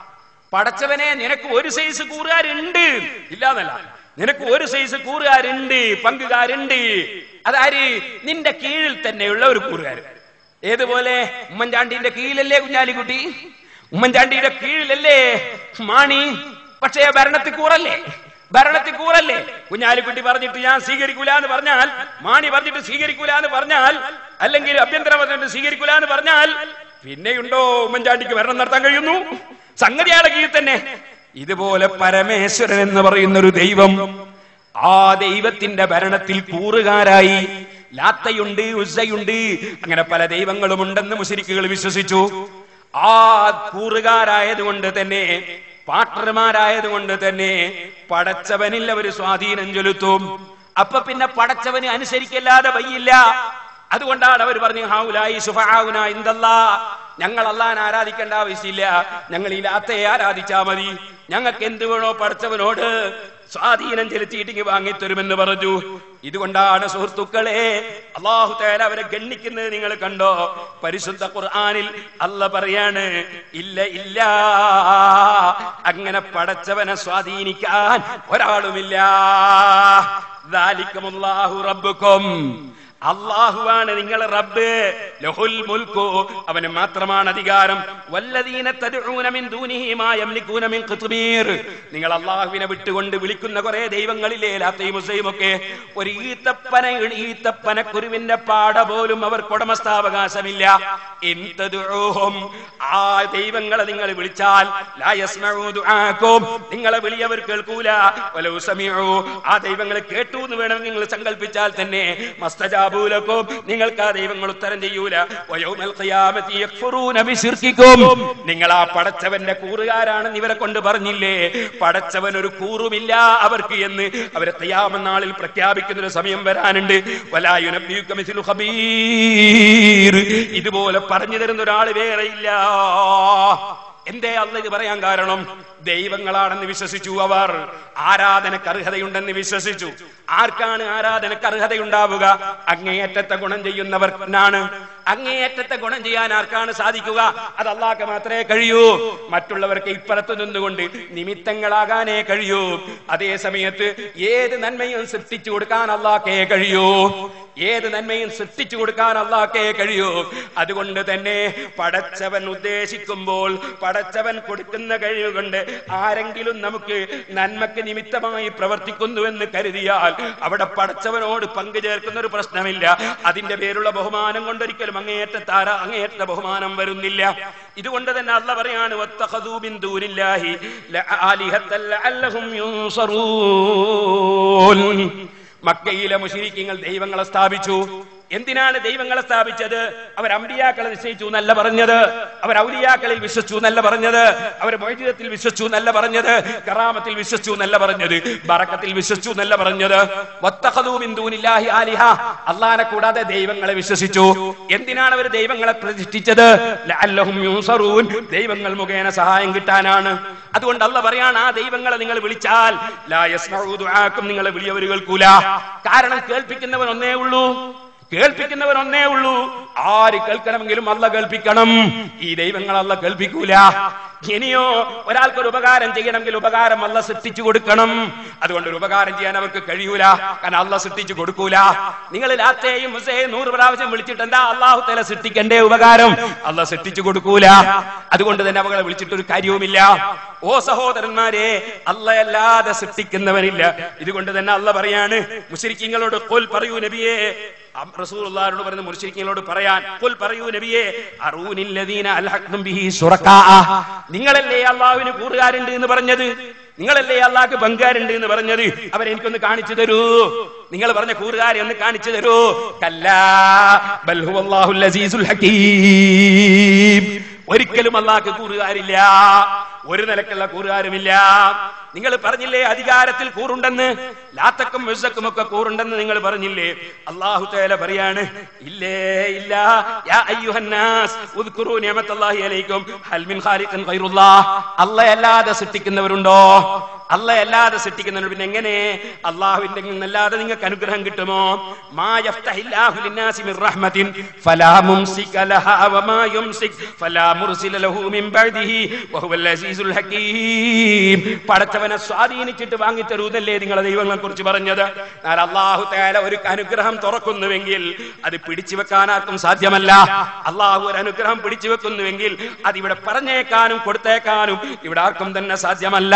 പടച്ചവനെ നിനക്ക് ഒരു സൈസ് കൂറുകാരുണ്ട് ഇല്ലാന്നല്ല നിനക്ക് ഒരു സൈസ് കൂറുകാരുണ്ട് പങ്കുകാരുണ്ട് അതാര് നിന്റെ കീഴിൽ തന്നെയുള്ള ഒരു കൂറുകാരൻ ഏതുപോലെ ഉമ്മൻചാണ്ടിന്റെ കീഴിലല്ലേ കുഞ്ഞാലിക്കുട്ടി ഉമ്മൻചാണ്ടിയുടെ കീഴിലല്ലേ മാണി പക്ഷേ ഭരണത്തിൽ കൂറല്ലേ ഭരണത്തിൽ കൂറല്ലേ കുഞ്ഞാലിക്കുട്ടി പറഞ്ഞിട്ട് ഞാൻ സ്വീകരിക്കൂല എന്ന് പറഞ്ഞാൽ മാണി പറഞ്ഞിട്ട് സ്വീകരിക്കൂല എന്ന് പറഞ്ഞാൽ അല്ലെങ്കിൽ അഭ്യന്തരം പറഞ്ഞിട്ട് സ്വീകരിക്കൂല എന്ന് പറഞ്ഞാൽ പിന്നെയുണ്ടോ ഉമ്മൻചാണ്ടിക്ക് ഭരണം നടത്താൻ കഴിയുന്നു സംഗതിയാളെ കീഴിൽ തന്നെ ഇതുപോലെ പരമേശ്വരൻ എന്ന് പറയുന്ന ഒരു ദൈവം ആ ദൈവത്തിന്റെ ഭരണത്തിൽ കൂറുകാരായി ലാത്തയുണ്ട് ഉസ്സയുണ്ട് അങ്ങനെ പല ദൈവങ്ങളും ഉണ്ടെന്ന് മുശരിക്കുകൾ വിശ്വസിച്ചു ആ കൂറുകാരായതുകൊണ്ട് തന്നെ പാട്ടർമാരായതുകൊണ്ട് തന്നെ പടച്ചവനിൽ അവർ സ്വാധീനം ചെലുത്തും അപ്പൊ പിന്നെ പടച്ചവന് അനുസരിക്കല്ലാതെ വയ്യില്ല അതുകൊണ്ടാണ് അവർ പറഞ്ഞു ഹൗലായി സുഫാവുന ഇന്ദല്ലാ ഞങ്ങൾ അള്ളാൻ ആരാധിക്കേണ്ട ആവശ്യമില്ല ഞങ്ങൾ ഈ ലാത്തയെ ആരാധിച്ചാ മതി ഞങ്ങൾക്ക് എന്ത് വേണോ പടച്ചവനോട് സ്വാധീനം ചെലുത്തിയിട്ടിങ്ങ് വാങ്ങിത്തരുമെന്ന് പറഞ്ഞു ഇതുകൊണ്ടാണ് സുഹൃത്തുക്കളെ അള്ളാഹു തേല അവരെ ഗണ്ണിക്കുന്നത് നിങ്ങൾ കണ്ടോ പരിശുദ്ധ ഖുർആനിൽ അല്ല പറയാണ് ഇല്ല ഇല്ല അങ്ങനെ പടച്ചവനെ സ്വാധീനിക്കാൻ ഒരാളുമില്ല ദാലിക്കമുല്ലാഹു റബ്ബുക്കും അള്ളാഹുവാണ് നിങ്ങളെ റബ്ബ് ലഹുൽ മുൽക്കു അവന് മാത്രമാണ് അധികാരം വല്ലദീന തദ്ഊന മിൻ ദൂനിഹി മാ യംലികൂന മിൻ ഖിത്മീർ നിങ്ങൾ അള്ളാഹുവിനെ വിട്ടുകൊണ്ട് വിളിക്കുന്ന കുറെ ദൈവങ്ങളില്ലേ ലാത്തയും മുസയും ഒക്കെ ഒരു ഈത്തപ്പന ഈത്തപ്പന കുരുവിന്റെ പാട പോലും അവർക്ക് ഉടമസ്ഥാവകാശമില്ല ഇൻ തദ്ഊഹും ആ ദൈവങ്ങളെ നിങ്ങൾ വിളിച്ചാൽ ലാ യസ്മഉ ദുആക്കും നിങ്ങളെ വിളി അവർ കേൾക്കൂല വലൗ സമീഉ ആ ദൈവങ്ങളെ കേട്ടു എന്ന് വേണം നിങ്ങൾ സങ്കല്പിച്ചാൽ തന്നെ മസ്തജാബൂലക്കും നിങ്ങൾക്ക് ആ ദൈവങ്ങൾ ഉത്തരം ചെയ്യൂല വയൗമൽ ഖിയാമത്തി യക്ഫുറൂന ബിശിർക്കിക്കും നിങ്ങൾ ആ പടച്ചവന്റെ കൂറുകാരാണെന്ന് ഇവരെ കൊണ്ട് പറഞ്ഞില്ലേ പടച്ചവൻ ഒരു കൂറുമില്ല അവർക്ക് എന്ന് അവരെ ഖിയാമനാളിൽ പ്രഖ്യാപിക്കുന്ന ഒരു സമയം വരാനുണ്ട് വലാ യുനബ്ബിയുക മിസ്ലു ഖബീർ ഇതുപോലെ പറഞ്ഞു തരുന്ന ഒരാൾ വേറെയില്ല എന്തേ അല്ല ഇത് പറയാൻ കാരണം ദൈവങ്ങളാണെന്ന് വിശ്വസിച്ചു അവർ ആരാധനക്ക് അർഹതയുണ്ടെന്ന് വിശ്വസിച്ചു ആർക്കാണ് ആരാധനക്ക് അർഹതയുണ്ടാവുക അങ്ങേയറ്റത്തെ ഗുണം ചെയ്യുന്നവർക്കാണ് അങ്ങേയറ്റത്തെ ഗുണം ചെയ്യാൻ ആർക്കാണ് സാധിക്കുക അത് അള്ളാഹ്ക്ക് മാത്രമേ കഴിയൂ മറ്റുള്ളവർക്ക് ഇപ്പുറത്ത് നിന്നുകൊണ്ട് നിമിത്തങ്ങളാകാനേ കഴിയൂ അതേ സമയത്ത് ഏത് നന്മയും സൃഷ്ടിച്ചു കൊടുക്കാൻ അള്ളാഹ്ക്കേ കഴിയൂ ഏത് നന്മയും സൃഷ്ടിച്ചു കൊടുക്കാൻ അള്ളാഹ്ക്കേ കഴിയൂ അതുകൊണ്ട് തന്നെ പടച്ചവൻ ഉദ്ദേശിക്കുമ്പോൾ പടച്ചവൻ കൊടുക്കുന്ന കഴിവ് കൊണ്ട് ആരെങ്കിലും നമുക്ക് നന്മക്ക് നിമിത്തമായി പ്രവർത്തിക്കുന്നു എന്ന് കരുതിയാൽ അവിടെ പടച്ചവനോട് പങ്കു ചേർക്കുന്ന ഒരു പ്രശ്നമില്ല അതിന്റെ പേരുള്ള ബഹുമാനം കൊണ്ടൊരിക്കലും അങ്ങേയറ്റത്തെ ആരാ അങ്ങേയറ്റ ബഹുമാനം വരുന്നില്ല ഇതുകൊണ്ട് തന്നെ അല്ല പറയാണ് "വത്തഖദൂ മിൻ ദൂനില്ലാഹി ലആലിഹത്തൻ ലഅല്ലഹും യുൻസറൂൻ." മക്കയിലെ മുശരിക്കങ്ങൾ ദൈവങ്ങളെ സ്ഥാപിച്ചു എന്തിനാണ് ദൈവങ്ങളെ സ്ഥാപിച്ചത് അവർ അമ്പിയാക്കളെ നിശ്ചയിച്ചു എന്നല്ല പറഞ്ഞത് അവർ ഔലിയാക്കളിൽ വിശ്വസിച്ചു എന്നല്ല പറഞ്ഞത് അവർ മൊയ്ജിതത്തിൽ വിശ്വസിച്ചു എന്നല്ല പറഞ്ഞത് കറാമത്തിൽ വിശ്വസിച്ചു എന്നല്ല പറഞ്ഞത് ബറക്കത്തിൽ വിശ്വസിച്ചു എന്നല്ല പറഞ്ഞത് വത്തഖദൂ മിൻ ദൂനില്ലാഹി ആലിഹ അള്ളാനെ കൂടാതെ ദൈവങ്ങളെ വിശ്വസിച്ചു എന്തിനാണ് അവർ ദൈവങ്ങളെ പ്രതിഷ്ഠിച്ചത് ലഅല്ലഹും യുൻസറൂൻ ദൈവങ്ങൾ മുഖേന സഹായം കിട്ടാനാണ് അതുകൊണ്ട് അല്ല പറയാണ് ആ ദൈവങ്ങളെ നിങ്ങൾ വിളിച്ചാൽ ലാ യസ്മഉ ദുആക്കും നിങ്ങളെ വിളിയവർ കേൾക്കൂല കാരണം കേൾപ്പിക്കുന്നവൻ ഒന്നേ ഉള്ളൂ കേൾപ്പിക്കുന്നവൻ ഒന്നേ ഉള്ളൂ ആര് കേൾക്കണമെങ്കിലും അല്ല കേൾപ്പിക്കണം ഈ ദൈവങ്ങൾ അല്ല കേൾപ്പിക്കൂല ഇനിയോ ഒരാൾക്കൊരു ഉപകാരം ചെയ്യണമെങ്കിൽ ഉപകാരം അല്ല സൃഷ്ടിച്ചു കൊടുക്കണം അതുകൊണ്ട് ഒരു ഉപകാരം ചെയ്യാൻ അവർക്ക് കഴിയൂല കാരണം അല്ല സൃഷ്ടിച്ചു കൊടുക്കൂല നിങ്ങൾ ലാത്തേയും ഹുസൈൻ നൂറ് പ്രാവശ്യം വിളിച്ചിട്ട് എന്താ അള്ളാഹു തല സൃഷ്ടിക്കണ്ടേ ഉപകാരം അല്ല സൃഷ്ടിച്ചു കൊടുക്കൂല അതുകൊണ്ട് തന്നെ അവകളെ വിളിച്ചിട്ടൊരു കാര്യവുമില്ല ഓ സഹോദരന്മാരെ അല്ലയല്ലാതെ സൃഷ്ടിക്കുന്നവനില്ല ഇതുകൊണ്ട് തന്നെ അല്ല പറയാണ് മുസ്ലിങ്ങളോട് കൊൽ പറയൂ നബിയെ റസൂലുള്ളാഹിനോട് പറയുന്ന മുർശിക്കിങ്ങളോട് പറയാൻ കുൽ പറയൂ നബിയെ അറൂനില്ലദീന അൽഹഖ്തും ബിഹി ശുറക്കാ നിങ്ങളല്ലേ അള്ളാഹുവിന് കൂറുകാരുണ്ട് എന്ന് പറഞ്ഞത് നിങ്ങളല്ലേ അള്ളാഹ്ക്ക് പങ്കാരുണ്ട് എന്ന് പറഞ്ഞത് അവരെ എനിക്കൊന്ന് കാണിച്ചു തരൂ നിങ്ങൾ പറഞ്ഞ കൂറുകാരെ ഒന്ന് കാണിച്ചു തരൂ കല്ലാ ബൽ ഹുവല്ലാഹുൽ അസീസുൽ ഹകീം ഒരിക്കലും അള്ളാഹ്ക്ക് കൂറുകാരില്ല ഒരു നിലക്കുള്ള കൂറുകാരുമില്ല നിങ്ങൾ പറഞ്ഞില്ലേ അധികാരത്തിൽ കൂറുണ്ടെന്ന് ലാത്തക്കും വിസക്കും ഒക്കെ കൂറുണ്ടെന്ന് നിങ്ങൾ പറഞ്ഞില്ലേ അള്ളാഹു തേല പറയാണ് ഇല്ലേ ഇല്ല യാ അയ്യുഹന്നാസ് ഉദ്കുറു നിയമത്തല്ലാഹി അലൈക്കും ഹൽ മിൻ ഖാലിഖിൻ ഖൈറുല്ലാഹ് അല്ലാതെ സൃഷ്ടിക്കുന്നവരുണ്ടോ അല്ലാതെ സൃഷ്ടിക്കുന്നവർ പിന്നെ എങ്ങനെ അള്ളാഹുവിന്റെ നിന്നല്ലാതെ നിങ്ങൾക്ക് അനുഗ്രഹം കിട്ടുമോ മാ യഫ്തഹില്ലാഹു ലിന്നാസി മിർ റഹ്മത്തിൻ ഫലാ മുംസിക ലഹാ വമാ യുംസിക് ഫലാ മുർസില ലഹു മിൻ ബഅദിഹി വഹുവൽ അസീസുൽ ഹകീം പടച്ചവനെ സ്വാധീനിച്ചിട്ട് വാങ്ങിത്തരൂന്നല്ലേ നിങ്ങളെ ദൈവങ്ങളെ കുറിച്ച് പറഞ്ഞത് എന്നാൽ അള്ളാഹു തആല ഒരു അനുഗ്രഹം തുറക്കുന്നുവെങ്കിൽ അത് പിടിച്ചു വെക്കാനാർക്കും സാധ്യമല്ല അള്ളാഹു ഒരു അനുഗ്രഹം പിടിച്ചു വെക്കുന്നുവെങ്കിൽ അത് ഇവിടെ പറഞ്ഞേക്കാനും കൊടുത്തേക്കാനും ഇവിടെ ആർക്കും തന്നെ സാധ്യമല്ല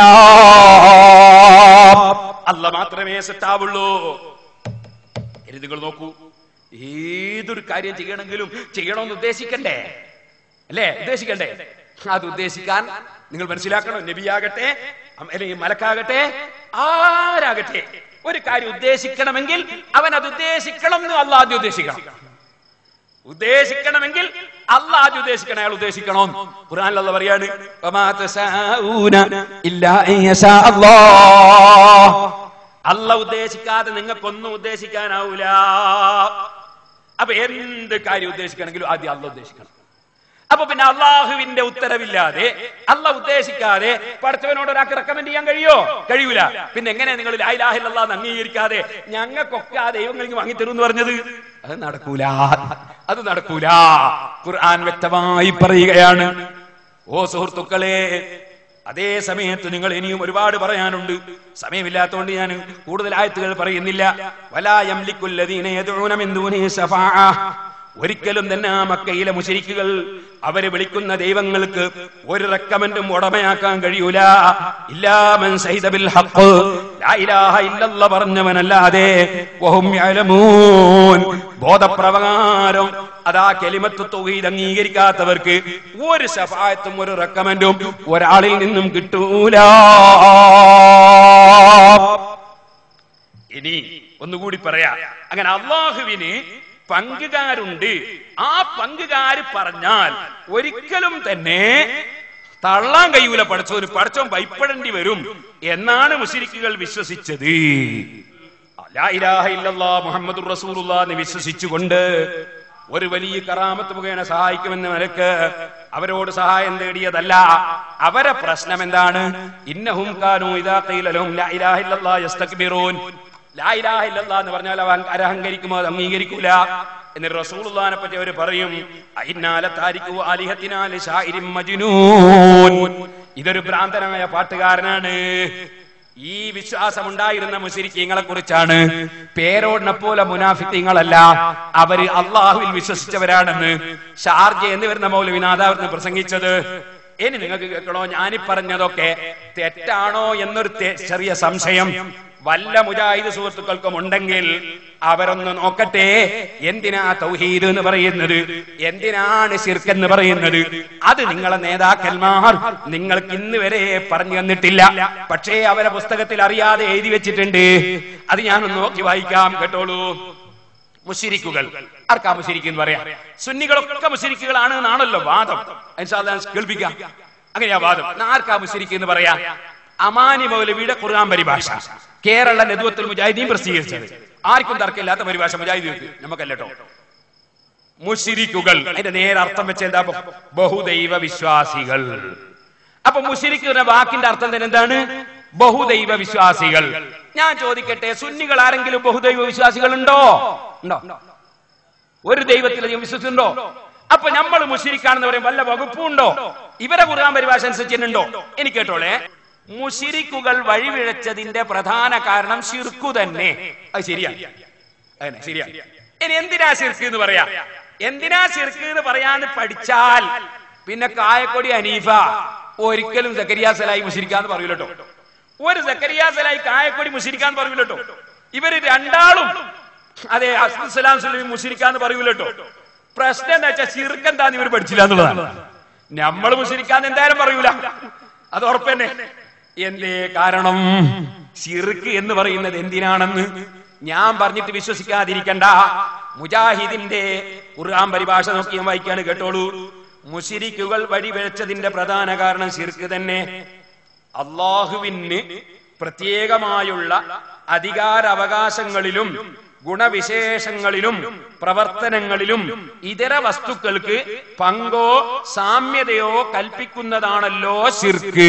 അല്ല മാത്രമേ സെറ്റാവുള്ളൂ ഇനി നിങ്ങൾ നോക്കൂ ഏതൊരു കാര്യം ചെയ്യണമെങ്കിലും ചെയ്യണമെന്ന് ഉദ്ദേശിക്കണ്ടേ അല്ലേ ഉദ്ദേശിക്കണ്ടേ അത് ഉദ്ദേശിക്കാൻ നിങ്ങൾ മനസ്സിലാക്കണം നബിയാകട്ടെ അം- അല്ലെങ്കിൽ മലക്കാകട്ടെ ആരാകട്ടെ ഒരു കാര്യം ഉദ്ദേശിക്കണമെങ്കിൽ അവൻ അത് ഉദ്ദേശിക്കണം എന്ന് അല്ല ആദ്യം ഉദ്ദേശിക്കണം ഉദ്ദേശിക്കണമെങ്കിൽ അല്ല ആദ്യം ഉദ്ദേശിക്കണം അയാൾ ഉദ്ദേശിക്കണോ ഖുർആനിലുള്ള പറയാണ് വമാ തശാഊന ഇല്ലാ അൻ യശാ അല്ലാഹ്. അല്ല ഉദ്ദേശിക്കാതെ നിങ്ങൾക്കൊന്നും ഉദ്ദേശിക്കാനാവൂല അപ്പൊ എന്ത് കാര്യം ഉദ്ദേശിക്കണമെങ്കിലും ആദ്യം അല്ല ഉദ്ദേശിക്കണം അപ്പൊ പിന്നെ അള്ളാഹുവിന്റെ ഉത്തരവില്ലാതെ അല്ല ഉദ്ദേശിക്കാതെ പഠിച്ചവനോട് ഒരാൾക്ക് റെക്കമെൻഡ് ചെയ്യാൻ കഴിയോ കഴിയൂല പിന്നെ എങ്ങനെ നിങ്ങൾ ലായിലാഹില്ലാന്ന് അംഗീകരിക്കാതെ ഞങ്ങൾക്കൊക്കെ ആ ദൈവങ്ങൾ വാങ്ങിത്തരും എന്ന് പറഞ്ഞത് അത് നടക്കൂല അത് നടക്കൂല ഖുർആൻ വ്യക്തമായി പറയുകയാണ് ഓ സുഹൃത്തുക്കളെ അതേ സമയത്ത് നിങ്ങൾ ഇനിയും ഒരുപാട് പറയാനുണ്ട് സമയമില്ലാത്തതുകൊണ്ട് ഞാൻ കൂടുതൽ ആയത്തുകൾ പറയുന്നില്ല വലാ യംലിക്കുല്ലദീന യദ്ഊന മിൻ ദൂനിഹി ശഫാഅ ഒരിക്കലും തന്നെ ആ മക്കയിലെ മുശരിക്കുകൾ അവര് വിളിക്കുന്ന ദൈവങ്ങൾക്ക് ഒരു റെക്കമെന്റും ഉടമയാക്കാൻ കഴിയൂല ഇല്ലാമൻ സഹിത ബിൽ ഹഖ് ലാ ഇലാഹ ഇല്ലല്ല പറഞ്ഞവനല്ലാതെ വഹും യഅലമൂൻ ബോധപ്രകാരം അതാ കെലിമത്ത് തൗഹീദ് അംഗീകരിക്കാത്തവർക്ക് ഒരു ശഫായത്തും ഒരു റെക്കമെന്റും ഒരാളിൽ നിന്നും കിട്ടൂല ഇനി ഒന്നുകൂടി പറയാ അങ്ങനെ അള്ളാഹുവിന് പങ്കുകാരുണ്ട് ആ പങ്കുകാര് പറഞ്ഞാൽ ഒരിക്കലും തന്നെ തള്ളാൻ കഴിയൂല പഠിച്ചോന് പഠിച്ചോൻ ഭയപ്പെടേണ്ടി വരും എന്നാണ് മുസ്ലിക്കുകൾ വിശ്വസിച്ചത് ലാ ഇലാഹ ഇല്ലല്ലാ മുഹമ്മദുർ റസൂലുള്ളാഹ് എന്ന് വിശ്വസിച്ചുകൊണ്ട് ഒരു വലിയ കറാമത്ത് മുഖേന സഹായിക്കുമെന്ന് നിലക്ക് അവരോട് സഹായം തേടിയതല്ല അവരെ പ്രശ്നം എന്താണ് ഇന്നഹും കാനു ഇദാ ഖീല ലഹും ലാ ഇലാഹ ഇല്ലല്ലാ യസ്തക്ബിറൂൻ ലാ ഇലാഹ ഇല്ലല്ലാ എന്ന് പറഞ്ഞാൽ അവൻ അരഹങ്കരിക്കുമോ അത് അംഗീകരിക്കൂല എന്നിട്ട് റസൂലുള്ളാഹിനെ പറ്റി അവർ പറയും അയിന്നാല താരിഖു ആലിഹത്തിനാ ലിശാഇരിൻ മജ്നൂൻ ഇതൊരു ഭ്രാന്തനായ പാട്ടുകാരനാണ് ഈ വിശ്വാസം ഉണ്ടായിരുന്ന മുസ്ലിങ്ങളെ കുറിച്ചാണ് പേരോടിനെ പോലെ മുനാഫിക്കങ്ങളല്ല അവര് അള്ളാഹുവിൽ വിശ്വസിച്ചവരാണെന്ന് ഷാർജ എന്ന് വരുന്ന മൗലവിനാഥാവിന് പ്രസംഗിച്ചത് ഇനി നിങ്ങൾക്ക് കേൾക്കണോ ഞാനീ പറഞ്ഞതൊക്കെ തെറ്റാണോ എന്നൊരു തെ- ചെറിയ സംശയം വല്ല മുജാഹിദ് സുഹൃത്തുക്കൾക്കും ഉണ്ടെങ്കിൽ അവരൊന്ന് നോക്കട്ടെ എന്തിനാ തൗഹീദ് എന്ന് പറയുന്നത് എന്തിനാണ് ശിർക്ക് എന്ന് പറയുന്നത് അത് നിങ്ങളെ നേതാക്കന്മാർ നിങ്ങൾക്ക് ഇന്ന് വരെ പറഞ്ഞു തന്നിട്ടില്ല പക്ഷേ അവരെ പുസ്തകത്തിൽ അറിയാതെ എഴുതി വെച്ചിട്ടുണ്ട് അത് ഞാനൊന്ന് നോക്കി വായിക്കാം കേട്ടോളൂ മുഷിരിക്കുകൾ ആർക്കാ മുഷിരിക്ക് എന്ന് പറയാം സുന്നികളൊക്കെ മുഷിരിക്കുകളാണ് എന്നാണല്ലോ വാദം ഇൻഷാ അല്ലാഹ് ഞാൻ കേൾപ്പിക്കാം അങ്ങനെയാ വാദം ആർക്കാ മുഷിരിക്ക് എന്ന് പറയാ അമാനി മൗലവിയുടെ ഖുർആൻ പരിഭാഷ കേരള നെതുവത്തുൽ മുജാഹിദീൻ പ്രസിദ്ധീകരിച്ചത് ആർക്കും തർക്കമില്ലാത്ത പരിഭാഷ മുജാഹിദീർക്ക് നമുക്കല്ലോ മുഷിരിക്കുകൾ അതിന്റെ നേരെ അർത്ഥം വെച്ച എന്താ ബഹുദൈവ വിശ്വാസികൾ അപ്പൊ മുഷിരിക്ക് എന്ന വാക്കിന്റെ അർത്ഥം തന്നെ എന്താണ് ബഹുദൈവ വിശ്വാസികൾ ഞാൻ ചോദിക്കട്ടെ സുന്നികൾ ആരെങ്കിലും ബഹുദൈവ വിശ്വാസികൾ ഉണ്ടോ ഉണ്ടോ ഒരു ദൈവത്തിലധികം വിശ്വസിച്ചുണ്ടോ അപ്പൊ നമ്മൾ മുഷിരിക്കാണെന്ന് പറയും വല്ല വകുപ്പുണ്ടോ ഇവരെ ഖുർആൻ പരിഭാഷ അനുസരിച്ചിട്ടുണ്ടോ എനിക്ക് കേട്ടോളെ മുഷിരിക്കുകൾ വഴിവിഴച്ചതിന്റെ പ്രധാന കാരണം ശിർക്കു തന്നെ അത് ശരിയാണ് അതന്നെ ശരിയാണ് ഇനി എന്തിനാ ശിർക്ക് എന്ന് പറയാ എന്തിനാ ശിർക്ക് എന്ന് പറയാന്ന് പഠിച്ചാൽ പിന്നെ കായക്കൊടി അനീഫ ഒരിക്കലും സക്കരിയാസലായി മുഷിരിക്കാന്ന് പറയൂലട്ടോ ഒരു സക്കരിയാസലായി കായക്കൊടി മുഷിരിക്കാന്ന് പറയൂലട്ടോ ഇവര് രണ്ടാളും അതെ അസ്ലാം സുലമി മുഷിരിക്കാന്ന് പറയൂലട്ടോ പ്രശ്നം എന്താ വെച്ചാൽ ശിർക്ക് എന്താന്ന് ഇവർ പഠിച്ചില്ല എന്നുള്ളതാണ് നമ്മൾ മുഷിരിക്കാന്ന് എന്തായാലും പറയൂല അത് ഉറപ്പന്നെ എന്തേ കാരണം ശിർക്ക് എന്ന് പറയുന്നത് എന്തിനാണെന്ന് ഞാൻ പറഞ്ഞിട്ട് വിശ്വസിക്കാതിരിക്കണ്ട മുജാഹിദിന്റെ ഖുർആൻ പരിഭാഷ നോക്കി ഞാൻ വായിക്കാണ് കേട്ടോളൂ മുഷിരിക്കുകൾ വഴിവെച്ചതിന്റെ പ്രധാന കാരണം ശിർക്ക് തന്നെ അള്ളാഹുവിന് പ്രത്യേകമായുള്ള അധികാരാവകാശങ്ങളിലും ഗുണവിശേഷങ്ങളിലും പ്രവർത്തനങ്ങളിലും ഇതര വസ്തുക്കൾക്ക് പങ്കോ സാമ്യതയോ കൽപ്പിക്കുന്നതാണല്ലോ ശിർക്ക്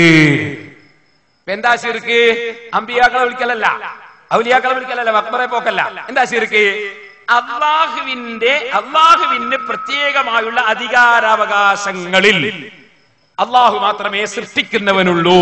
എന്താ ശിർക്ക് അമ്പിയാക്കളെ വിളിക്കലല്ല ഔലിയാക്കളെ വിളിക്കലല്ല മക്ബറെ പോക്കല്ല എന്താ ശിർക്ക് അള്ളാഹുവിന്റെ അള്ളാഹുവിന് പ്രത്യേകമായുള്ള അധികാരാവകാശങ്ങളിൽ അള്ളാഹു മാത്രമേ സൃഷ്ടിക്കുന്നവനുള്ളൂ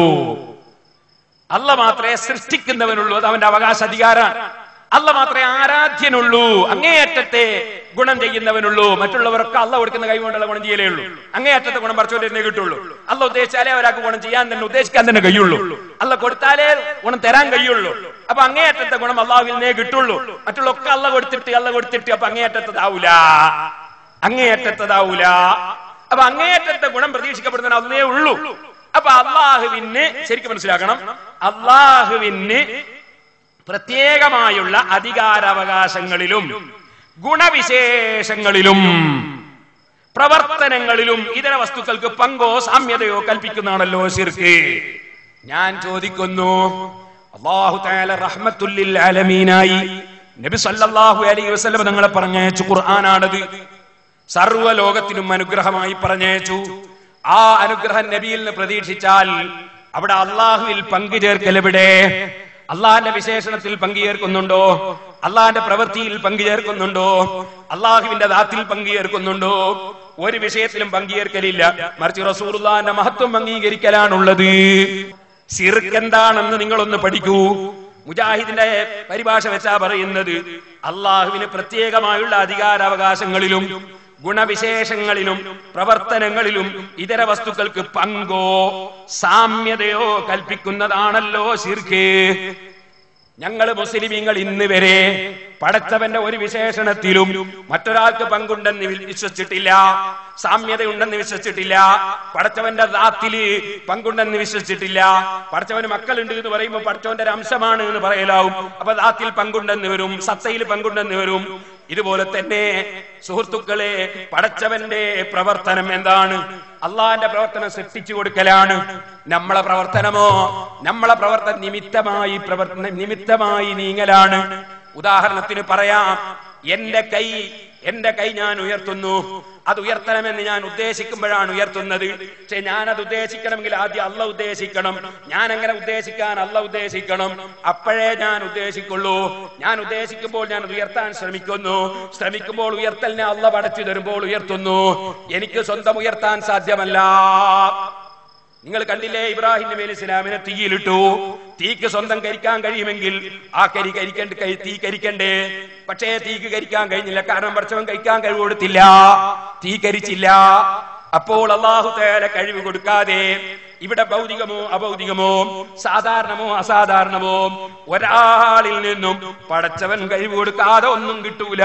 അല്ല മാത്രമേ സൃഷ്ടിക്കുന്നവനുള്ളൂ അത് അവന്റെ അവകാശ അധികാരമാണ് അല്ല മാത്രമേ ആരാധ്യനുള്ളൂ അങ്ങേയറ്റത്തെ ഗുണം ചെയ്യുന്നവനുള്ളൂ മറ്റുള്ളവരൊക്കെ അല്ല കൊടുക്കുന്ന കൈ കൊണ്ടുള്ള ഗുണം ചെയ്യലേ ഉള്ളൂ അങ്ങേയറ്റത്തെ ഗുണം പറിച്ചോണ്ടിരുന്നേ കിട്ടുള്ളൂ അല്ല ഉദ്ദേശിച്ചാലേ ഒരാൾക്ക് ഗുണം ചെയ്യാൻ തന്നെ ഉദ്ദേശിക്കാൻ തന്നെ കഴിയുള്ളൂ അല്ല കൊടുത്താലേ ഗുണം തരാൻ കഴിയുള്ളൂ അപ്പൊ അങ്ങേയറ്റത്തെ ഗുണം അള്ളാഹുവിൽ നിന്നേ കിട്ടുള്ളൂ മറ്റുള്ളൊക്കെ അല്ല കൊടുത്തിട്ട് അല്ല കൊടുത്തിട്ട് അപ്പൊ അങ്ങേയറ്റത്തതാവൂല അങ്ങേയറ്റത്തതാവൂല അപ്പൊ അങ്ങേയറ്റത്തെ ഗുണം പ്രതീക്ഷിക്കപ്പെടുന്ന അന്നേ ഉള്ളൂ അപ്പൊ അള്ളാഹുവിന് ശരിക്കും മനസ്സിലാക്കണം അള്ളാഹുവിന് പ്രത്യേകമായുള്ള അധികാരാവകാശങ്ങളിലും ഗുണവിശേഷങ്ങളിലും പ്രവർത്തനങ്ങളിലും ഇതര വസ്തുക്കൾക്ക് പങ്കോ സാമ്യതയോ കൽപ്പിക്കുന്നതാണല്ലോ ശിർക്ക് ഞാൻ ചോദിക്കുന്നു അള്ളാഹു താല റഹ്മത്തുല്ലിൽ ആലമീനായി നബി സല്ലല്ലാഹു അലൈഹി വസല്ലം നിങ്ങളെ പറഞ്ഞയച്ചു ഖുർആനാണത് സർവ്വലോകത്തിനും അനുഗ്രഹമായി പറഞ്ഞയച്ചു ആ അനുഗ്രഹം നബിയിൽ നിന്ന് പ്രതീക്ഷിച്ചാൽ അവിടെ അള്ളാഹുവിൽ പങ്കുചേർക്കൽ എവിടെ അള്ളാഹിന്റെ വിശേഷണത്തിൽ പങ്കുചേർക്കുന്നുണ്ടോ അള്ളാഹിന്റെ പ്രവൃത്തിയിൽ പങ്കുചേർക്കുന്നുണ്ടോ അള്ളാഹുവിന്റെ ദാത്തിൽ പങ്കുചേർക്കുന്നുണ്ടോ ഒരു വിഷയത്തിലും പങ്കുചേർക്കലില്ല മറിച്ച് റസൂറുല്ലാന്റെ മഹത്വം അംഗീകരിക്കലാണുള്ളത് സിർക്ക് എന്താണെന്ന് നിങ്ങളൊന്ന് പഠിക്കൂ മുജാഹിദിന്റെ പരിഭാഷ വെച്ചാ പറയുന്നത് അള്ളാഹുവിന് പ്രത്യേകമായുള്ള അധികാരാവകാശങ്ങളിലും ഗുണവിശേഷങ്ങളിലും പ്രവർത്തനങ്ങളിലും ഇതര വസ്തുക്കൾക്ക് പങ്കോ സാമ്യതയോ കൽപ്പിക്കുന്നതാണല്ലോ ശിർക്ക് ഞങ്ങൾ മുസ്ലിമീങ്ങൾ ഇന്ന് വരെ പടച്ചവന്റെ ഒരു വിശേഷണത്തിലും മറ്റൊരാൾക്ക് പങ്കുണ്ടെന്ന് വി- വിശ്വസിച്ചിട്ടില്ല സാമ്യതയുണ്ടെന്ന് വിശ്വസിച്ചിട്ടില്ല പടച്ചവന്റെ ദാത്തില് പങ്കുണ്ടെന്ന് വിശ്വസിച്ചിട്ടില്ല പടച്ചവന് മക്കളുണ്ട് എന്ന് പറയുമ്പോൾ പടച്ചവന്റെ ഒരു അംശമാണ് എന്ന് പറയലാവും അപ്പൊ ദാത്തിൽ പങ്കുണ്ടെന്ന് വരും സത്തയിൽ പങ്കുണ്ടെന്ന് വരും ഇതുപോലെ തന്നെ സുഹൃത്തുക്കളെ പടച്ചവന്റെ പ്രവർത്തനം എന്താണ് അള്ളാന്റെ പ്രവർത്തനം സൃഷ്ടിച്ചു കൊടുക്കലാണ് നമ്മളെ പ്രവർത്തനമോ നമ്മളെ പ്രവർത്തന നിമിത്തമായി പ്രവർത്തന നിമിത്തമായി നീങ്ങലാണ് ഉദാഹരണത്തിന് പറയാം എന്റെ കൈ എന്റെ കൈ ഞാൻ ഉയർത്തുന്നു അത് ഉയർത്തണമെന്ന് ഞാൻ ഉദ്ദേശിക്കുമ്പോഴാണ് ഉയർത്തുന്നത് പക്ഷെ ഞാൻ അത് ഉദ്ദേശിക്കണമെങ്കിൽ ആദ്യം അല്ല ഉദ്ദേശിക്കണം ഞാൻ എങ്ങനെ ഉദ്ദേശിക്കാൻ അല്ല ഉദ്ദേശിക്കണം അപ്പോഴേ ഞാൻ ഉദ്ദേശിക്കുള്ളൂ ഞാൻ ഉദ്ദേശിക്കുമ്പോൾ ഞാൻ അത് ഉയർത്താൻ ശ്രമിക്കുന്നു ശ്രമിക്കുമ്പോൾ ഉയർത്തലിനെ അല്ല പടച്ചു തരുമ്പോൾ ഉയർത്തുന്നു എനിക്ക് സ്വന്തം ഉയർത്താൻ സാധ്യമല്ല നിങ്ങൾ കണ്ടില്ലേ ഇബ്രാഹിം നബി അലൈഹി ഇസ്ലാമിനെ തീയിലിട്ടു തീക്ക് സ്വന്തം കരിക്കാൻ കഴിയുമെങ്കിൽ ആ കരി കരിക്കേണ്ട കൈ- തീ കരിക്കണ്ടേ പക്ഷേ തീക്ക് കരിക്കാൻ കഴിഞ്ഞില്ല കാരണം പഠിച്ചവൻ കഴിക്കാൻ കഴിവ് കൊടുത്തില്ല തീ കരിച്ചില്ല അപ്പോൾ അള്ളാഹു തേല കഴിവ് കൊടുക്കാതെ ഇവിടെ ഭൗതികമോ അഭൗതികമോ സാധാരണമോ അസാധാരണമോ ഒരാളിൽ നിന്നും പടച്ചവൻ കഴിവ് കൊടുക്കാതെ ഒന്നും കിട്ടൂല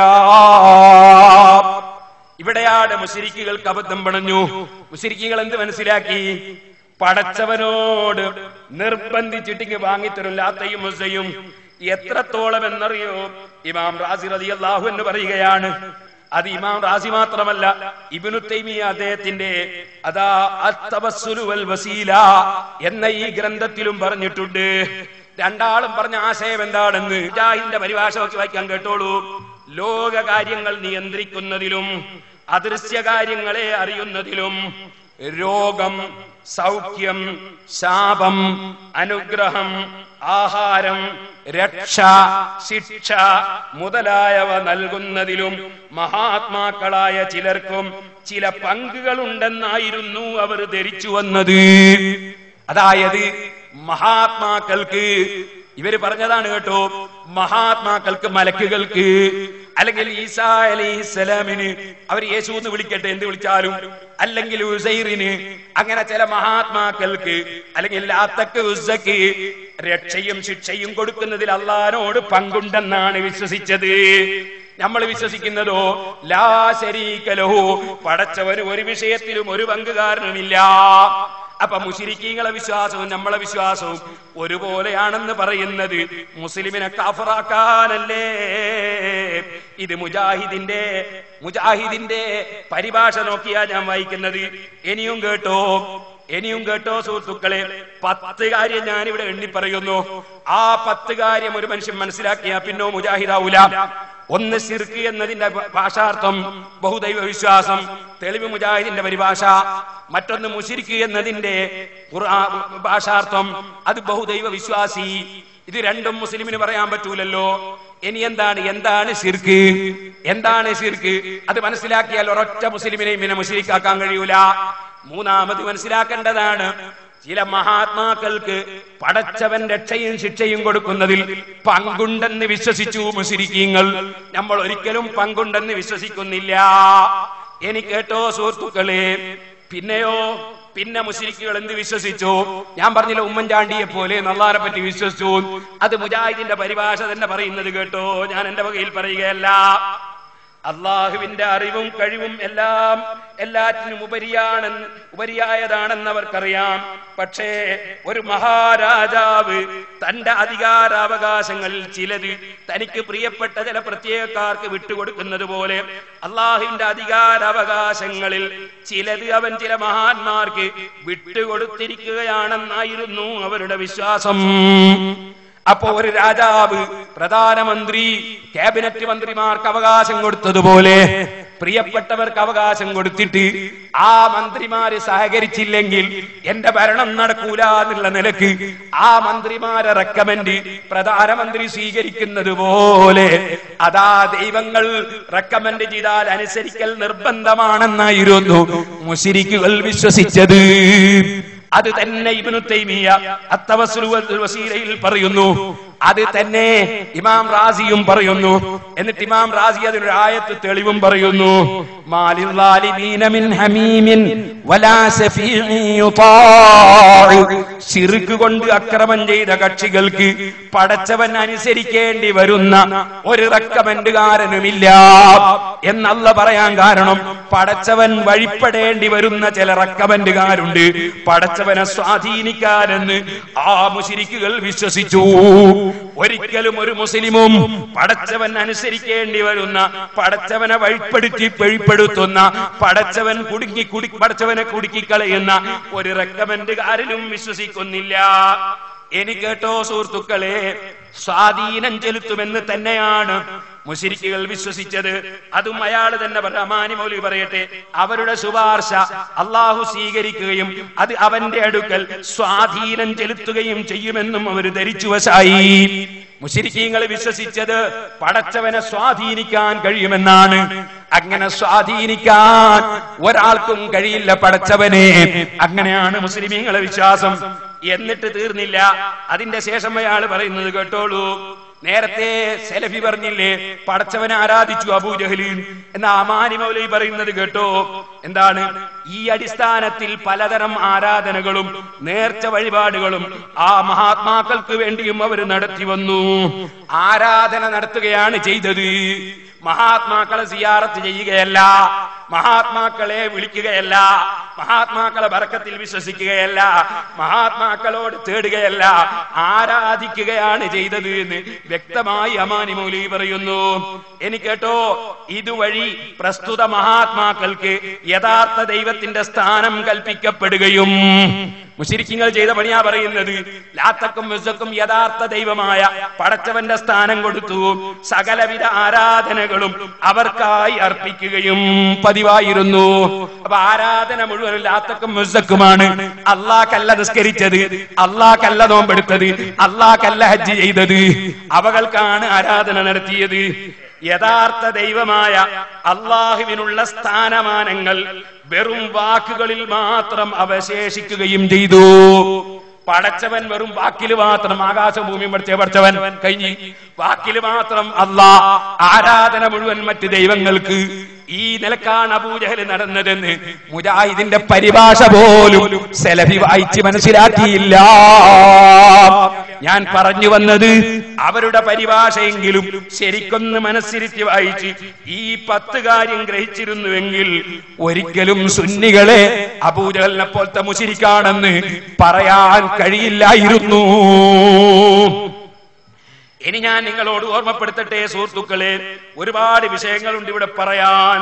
ഇവിടെയാണ് മുശരിക്കുകൾക്ക് അബദ്ധം പണഞ്ഞു മുശരിക്കുകൾ എന്ത് മനസ്സിലാക്കി പടച്ചവനോട് നിർബന്ധിച്ചിട്ടിങ്ങ് വാങ്ങിത്തരും ലാത്തയും മുസയും എത്രത്തോളം എന്നറിയോ ഇമാം റാസി റതി അള്ളാഹു എന്ന് പറയുകയാണ് അത് ഇമാം റാസി മാത്രമല്ല ഇബ്നു തൈമിയ അദ്ദേഹത്തിന്റെ അതാ അത്തവസ്സുലു വൽ വസീല എന്ന ഈ ഗ്രന്ഥത്തിലും പറഞ്ഞിട്ടുണ്ട് രണ്ടാളും പറഞ്ഞ ആശയം എന്താണെന്ന് മുജാഹിദിന്റെ പരിഭാഷ നോക്കി വായിക്കാൻ കേട്ടോളൂ ലോക കാര്യങ്ങൾ നിയന്ത്രിക്കുന്നതിലും അദൃശ്യ കാര്യങ്ങളെ അറിയുന്നതിലും രോഗം സൗഖ്യം ശാപം അനുഗ്രഹം ആഹാരം രക്ഷ ശിക്ഷ മുതലായവ നൽകുന്നതിലും മഹാത്മാക്കളായ ചിലർക്കും ചില പങ്കുകളുണ്ടെന്നായിരുന്നു അവർ ധരിച്ചു വന്നത് അതായത് മഹാത്മാക്കൾക്ക് ഇവര് പറഞ്ഞതാണ് കേട്ടോ മഹാത്മാക്കൾക്ക് മലക്കുകൾക്ക് അല്ലെങ്കിൽ ഈസാ അലൈഹിസ്സലാമിന് അവർ യേശു എന്ന് വിളിക്കട്ടെ എന്ത് വിളിച്ചാലും അല്ലെങ്കിൽ ഉസൈറിന് അങ്ങനെ ചില മഹാത്മാക്കൾക്ക് അല്ലെങ്കിൽ ലാത്തക്ക് ഉസക്ക് രക്ഷയും ശിക്ഷയും കൊടുക്കുന്നതിൽ അള്ളഹാനോട് പങ്കുണ്ടെന്നാണ് വിശ്വസിച്ചത് നമ്മൾ വിശ്വസിക്കുന്നതോ ലാ ശരീകലഹു പടച്ചവന് ഒരു വിഷയത്തിലും ഒരു പങ്കുകാരനുമില്ല അപ്പൊ മുഷിരിക്കീങ്ങളെ വിശ്വാസവും നമ്മളെ വിശ്വാസവും ഒരുപോലെയാണെന്ന് പറയുന്നത് മുസ്ലിമിനെ കാഫറാക്കാനല്ലേ ഇത് മുജാഹിദിന്റെ മുജാഹിദിന്റെ പരിഭാഷ നോക്കിയാ ഞാൻ വായിക്കുന്നത് ഇനിയും കേട്ടോ ഇനിയും കേട്ടോ സുഹൃത്തുക്കളെ പത്ത് കാര്യം ഞാൻ ഇവിടെ എണ്ണി പറയുന്നു ആ പത്ത് കാര്യം ഒരു മനുഷ്യൻ മനസ്സിലാക്കിയാ പിന്നോ മുജാഹിദാവൂല ഒന്ന് സിർക്ക് എന്നതിന്റെ ഭാഷാർത്ഥം ബഹുദൈവ വിശ്വാസം തെളിവ് മുജാഹിദിന്റെ പരിഭാഷ മറ്റൊന്ന് മുഷിരിക്ക് എന്നതിന്റെ ഖുർആ- ഭാഷാർത്ഥം അത് ബഹുദൈവ വിശ്വാസി ഇത് രണ്ടും മുസ്ലിമിന് പറയാൻ പറ്റൂലല്ലോ ഇനി എന്താണ് എന്താണ് സിർക്ക് എന്താണ് സിർക്ക് അത് മനസ്സിലാക്കിയാൽ ഒരൊറ്റ മുസ്ലിമിനെയും പിന്നെ മുസ്ലിക്കാക്കാൻ കഴിയൂല മൂന്നാമത് മനസ്സിലാക്കേണ്ടതാണ് ചില മഹാത്മാക്കൾക്ക് പടച്ചവൻ രക്ഷയും ശിക്ഷയും കൊടുക്കുന്നതിൽ പങ്കുണ്ടെന്ന് വിശ്വസിച്ചു മുസ്ലിക്കീങ്ങൾ നമ്മൾ ഒരിക്കലും പങ്കുണ്ടെന്ന് വിശ്വസിക്കുന്നില്ല എനിക്ക് കേട്ടോ സുഹൃത്തുക്കളെ പിന്നെയോ പിന്നെ മുസ്ലിക്കുകൾ എന്ത് വിശ്വസിച്ചു ഞാൻ പറഞ്ഞില്ല ഉമ്മൻചാണ്ടിയെ പോലെ നല്ലാരെ പറ്റി വിശ്വസിച്ചു അത് മുജാഹിദിന്റെ പരിഭാഷ തന്നെ പറയുന്നത് കേട്ടോ ഞാൻ എന്റെ വകയിൽ പറയുകയല്ല അള്ളാഹുവിന്റെ അറിവും കഴിവും എല്ലാം എല്ലാറ്റിനും ഉപരിയാണെന്ന് ഉപരിയായതാണെന്ന് അവർക്കറിയാം പക്ഷേ ഒരു മഹാരാജാവ് തന്റെ അധികാരാവകാശങ്ങളിൽ ചിലത് തനിക്ക് പ്രിയപ്പെട്ട ചില പ്രത്യേകക്കാർക്ക് വിട്ടുകൊടുക്കുന്നത് പോലെ അള്ളാഹുവിന്റെ അധികാരാവകാശങ്ങളിൽ ചിലത് അവൻ ചില മഹാന്മാർക്ക് വിട്ടുകൊടുത്തിരിക്കുകയാണെന്നായിരുന്നു അവരുടെ വിശ്വാസം അപ്പോ ഒരു രാജാവ് പ്രധാനമന്ത്രി ക്യാബിനറ്റ് മന്ത്രിമാർക്ക് അവകാശം കൊടുത്തതുപോലെ പ്രിയപ്പെട്ടവർക്ക് അവകാശം കൊടുത്തിട്ട് ആ മന്ത്രിമാര് സഹകരിച്ചില്ലെങ്കിൽ എന്റെ ഭരണം നടക്കൂല എന്നുള്ള നിലക്ക് ആ മന്ത്രിമാരെ റെക്കമെന്റ് പ്രധാനമന്ത്രി സ്വീകരിക്കുന്നത് പോലെ അതാ ദൈവങ്ങൾ റെക്കമെന്റ് ചെയ്താൽ അനുസരിക്കൽ നിർബന്ധമാണെന്നായിരുന്നു മുഷിരിക്കുകൾ വിശ്വസിച്ചത് അത് തന്നെ ഇബ്നു തൈമിയ അത്തവസ്സുൽ വൽ വസീലയിൽ പറയുന്നു അത് തന്നെ ഇമാം റാസിയും പറയുന്നു എന്നിട്ട് ഇമാം റാസി അതിനൊരു ആയത്ത് തെളിവും പറയുന്നു മാലിൽ ളാലിമീന മിൻ ഹമീമിൻ വലാ ശഫീഇൻ യുതാഅ് ശിർക്ക് കൊണ്ട് അക്രമം ചെയ്ത കക്ഷികൾക്ക് പടച്ചവൻ അനുസരിക്കേണ്ടി വരുന്ന ഒരു റെക്കമെന്റുകാരനുമില്ല എന്നല്ല പറയാൻ കാരണം പടച്ചവൻ വഴിപ്പെടേണ്ടി വരുന്ന ചില റെക്കമെന്റുകാരുണ്ട് പടച്ചവനെ സ്വാധീനിക്കാനെന്ന് ആ മുശിരിക്കുകൾ വിശ്വസിച്ചു ഒരിക്കലും ഒരു മുസ്ലിമും പടച്ചവൻ അനുസരിക്കേണ്ടി വരുന്ന പടച്ചവനെ വഴിപ്പെടുത്തി വഴിപ്പെടുത്തുന്ന പടച്ചവൻ കുടുങ്ങി കുടി പടച്ചവനെ കുടുക്കിക്കളയുന്ന ഒരു റെക്കമെന്റുകാരിലും വിശ്വസിക്കുന്നില്ല എനിക്ക് കേട്ടോ സുഹൃത്തുക്കളെ സ്വാധീനം ചെലുത്തുമെന്ന് തന്നെയാണ് മുശിരിക്കുകൾ വിശ്വസിച്ചത് അതും അയാൾ തന്നെ റഹ്മാനി മൗലി പറയട്ടെ അവരുടെ ശുപാർശ അള്ളാഹു സ്വീകരിക്കുകയും അത് അവന്റെ അടുക്കൽ സ്വാധീനം ചെലുത്തുകയും ചെയ്യുമെന്നും അവർ ധരിച്ചു വശായി മുശിരിക്കീങ്ങൾ വിശ്വസിച്ചത് പടച്ചവനെ സ്വാധീനിക്കാൻ കഴിയുമെന്നാണ് അങ്ങനെ സ്വാധീനിക്കാൻ ഒരാൾക്കും കഴിയില്ല പടച്ചവനെ അങ്ങനെയാണ് മുസ്ലിമീങ്ങളെ വിശ്വാസം എന്നിട്ട് തീർന്നില്ല അതിന്റെ ശേഷം അയാൾ പറയുന്നത് കേട്ടോളൂ നേരത്തെ സെലഫി പറഞ്ഞില്ലേ പടച്ചവനെ ആരാധിച്ചു അബൂജഹലി എന്ന അമാനി മൗലവി പറയുന്നത് കേട്ടോ എന്താണ് ഈ അടിസ്ഥാനത്തിൽ പലതരം ആരാധനകളും നേർച്ച വഴിപാടുകളും ആ മഹാത്മാക്കൾക്ക് വേണ്ടിയും അവർ നടത്തി വന്നു ആരാധന നടത്തുകയാണ് ചെയ്തത് മഹാത്മാക്കളെ സിയാറത്ത് ചെയ്യുകയല്ല മഹാത്മാക്കളെ വിളിക്കുകയല്ല മഹാത്മാക്കളെ ബറക്കത്തിൽ വിശ്വസിക്കുകയല്ല മഹാത്മാക്കളോട് തേടുകയല്ല ആരാധിക്കുകയാണ് ചെയ്തത് എന്ന് വ്യക്തമായി അമാനി മൗലി പറയുന്നു എനിക്ക് കേട്ടോ ഇതുവഴി പ്രസ്തുത മഹാത്മാക്കൾക്ക് യഥാർത്ഥ ദൈവത്തിന്റെ സ്ഥാനം കൽപ്പിക്കപ്പെടുകയും മുശിരിക്കിങ്ങൾ ചെയ്ത പണിയാ പറയുന്നത് ലാത്തക്കും വിസക്കും യഥാർത്ഥ ദൈവമായ പടച്ചവന്റെ സ്ഥാനം കൊടുത്തു സകലവിധ ആരാധനകളും അവർക്കായി അർപ്പിക്കുകയും പതിവായിരുന്നു അപ്പൊ ആരാധന മുഴുവൻ ലാത്തക്കും വിസക്കുമാണ് അള്ളാഹ്ക്കല്ല നിസ്കരിച്ചത് അള്ളാഹ്ക്കല്ല നോമ്പെടുത്തത് അള്ളാഹ്ക്കല്ല ഹജ്ജ് ചെയ്തത് അവകൾക്കാണ് ആരാധന നടത്തിയത് യഥാർത്ഥ ദൈവമായ അള്ളാഹുവിനുള്ള സ്ഥാനമാനങ്ങൾ വെറും വാക്കുകളിൽ മാത്രം അവശേഷിക്കുകയും ചെയ്തു പടച്ചവൻ വെറും വാക്കിൽ മാത്രം ആകാശം ഭൂമി പഠിച്ച പഠിച്ചവൻ കഴിഞ്ഞ് വാക്കിൽ മാത്രം അല്ലാ ആരാധന മുഴുവൻ മറ്റ് ദൈവങ്ങൾക്ക് ഈ നിലക്കാണ് അബൂജഹൽ നടന്നതെന്ന് മുജാഹിദിന്റെ പരിഭാഷ പോലും സെലഫി വായിച്ച് മനസ്സിലാക്കിയില്ല ഞാൻ പറഞ്ഞു വന്നത് അവരുടെ പരിഭാഷയെങ്കിലും ശരിക്കൊന്ന് മനസ്സിരുത്തി വായിച്ച് ഈ പത്ത് കാര്യം ഗ്രഹിച്ചിരുന്നുവെങ്കിൽ ഒരിക്കലും സുന്നികളെ അബൂജഹലിനെ പോലത്തെ മുശിരിക്കാണെന്ന് പറയാൻ കഴിയില്ലായിരുന്നു ഇനി ഞാൻ നിങ്ങളോട് ഓർമ്മപ്പെടുത്തട്ടെ സുഹൃത്തുക്കളെ ഒരുപാട് വിഷയങ്ങളുണ്ട് ഇവിടെ പറയാൻ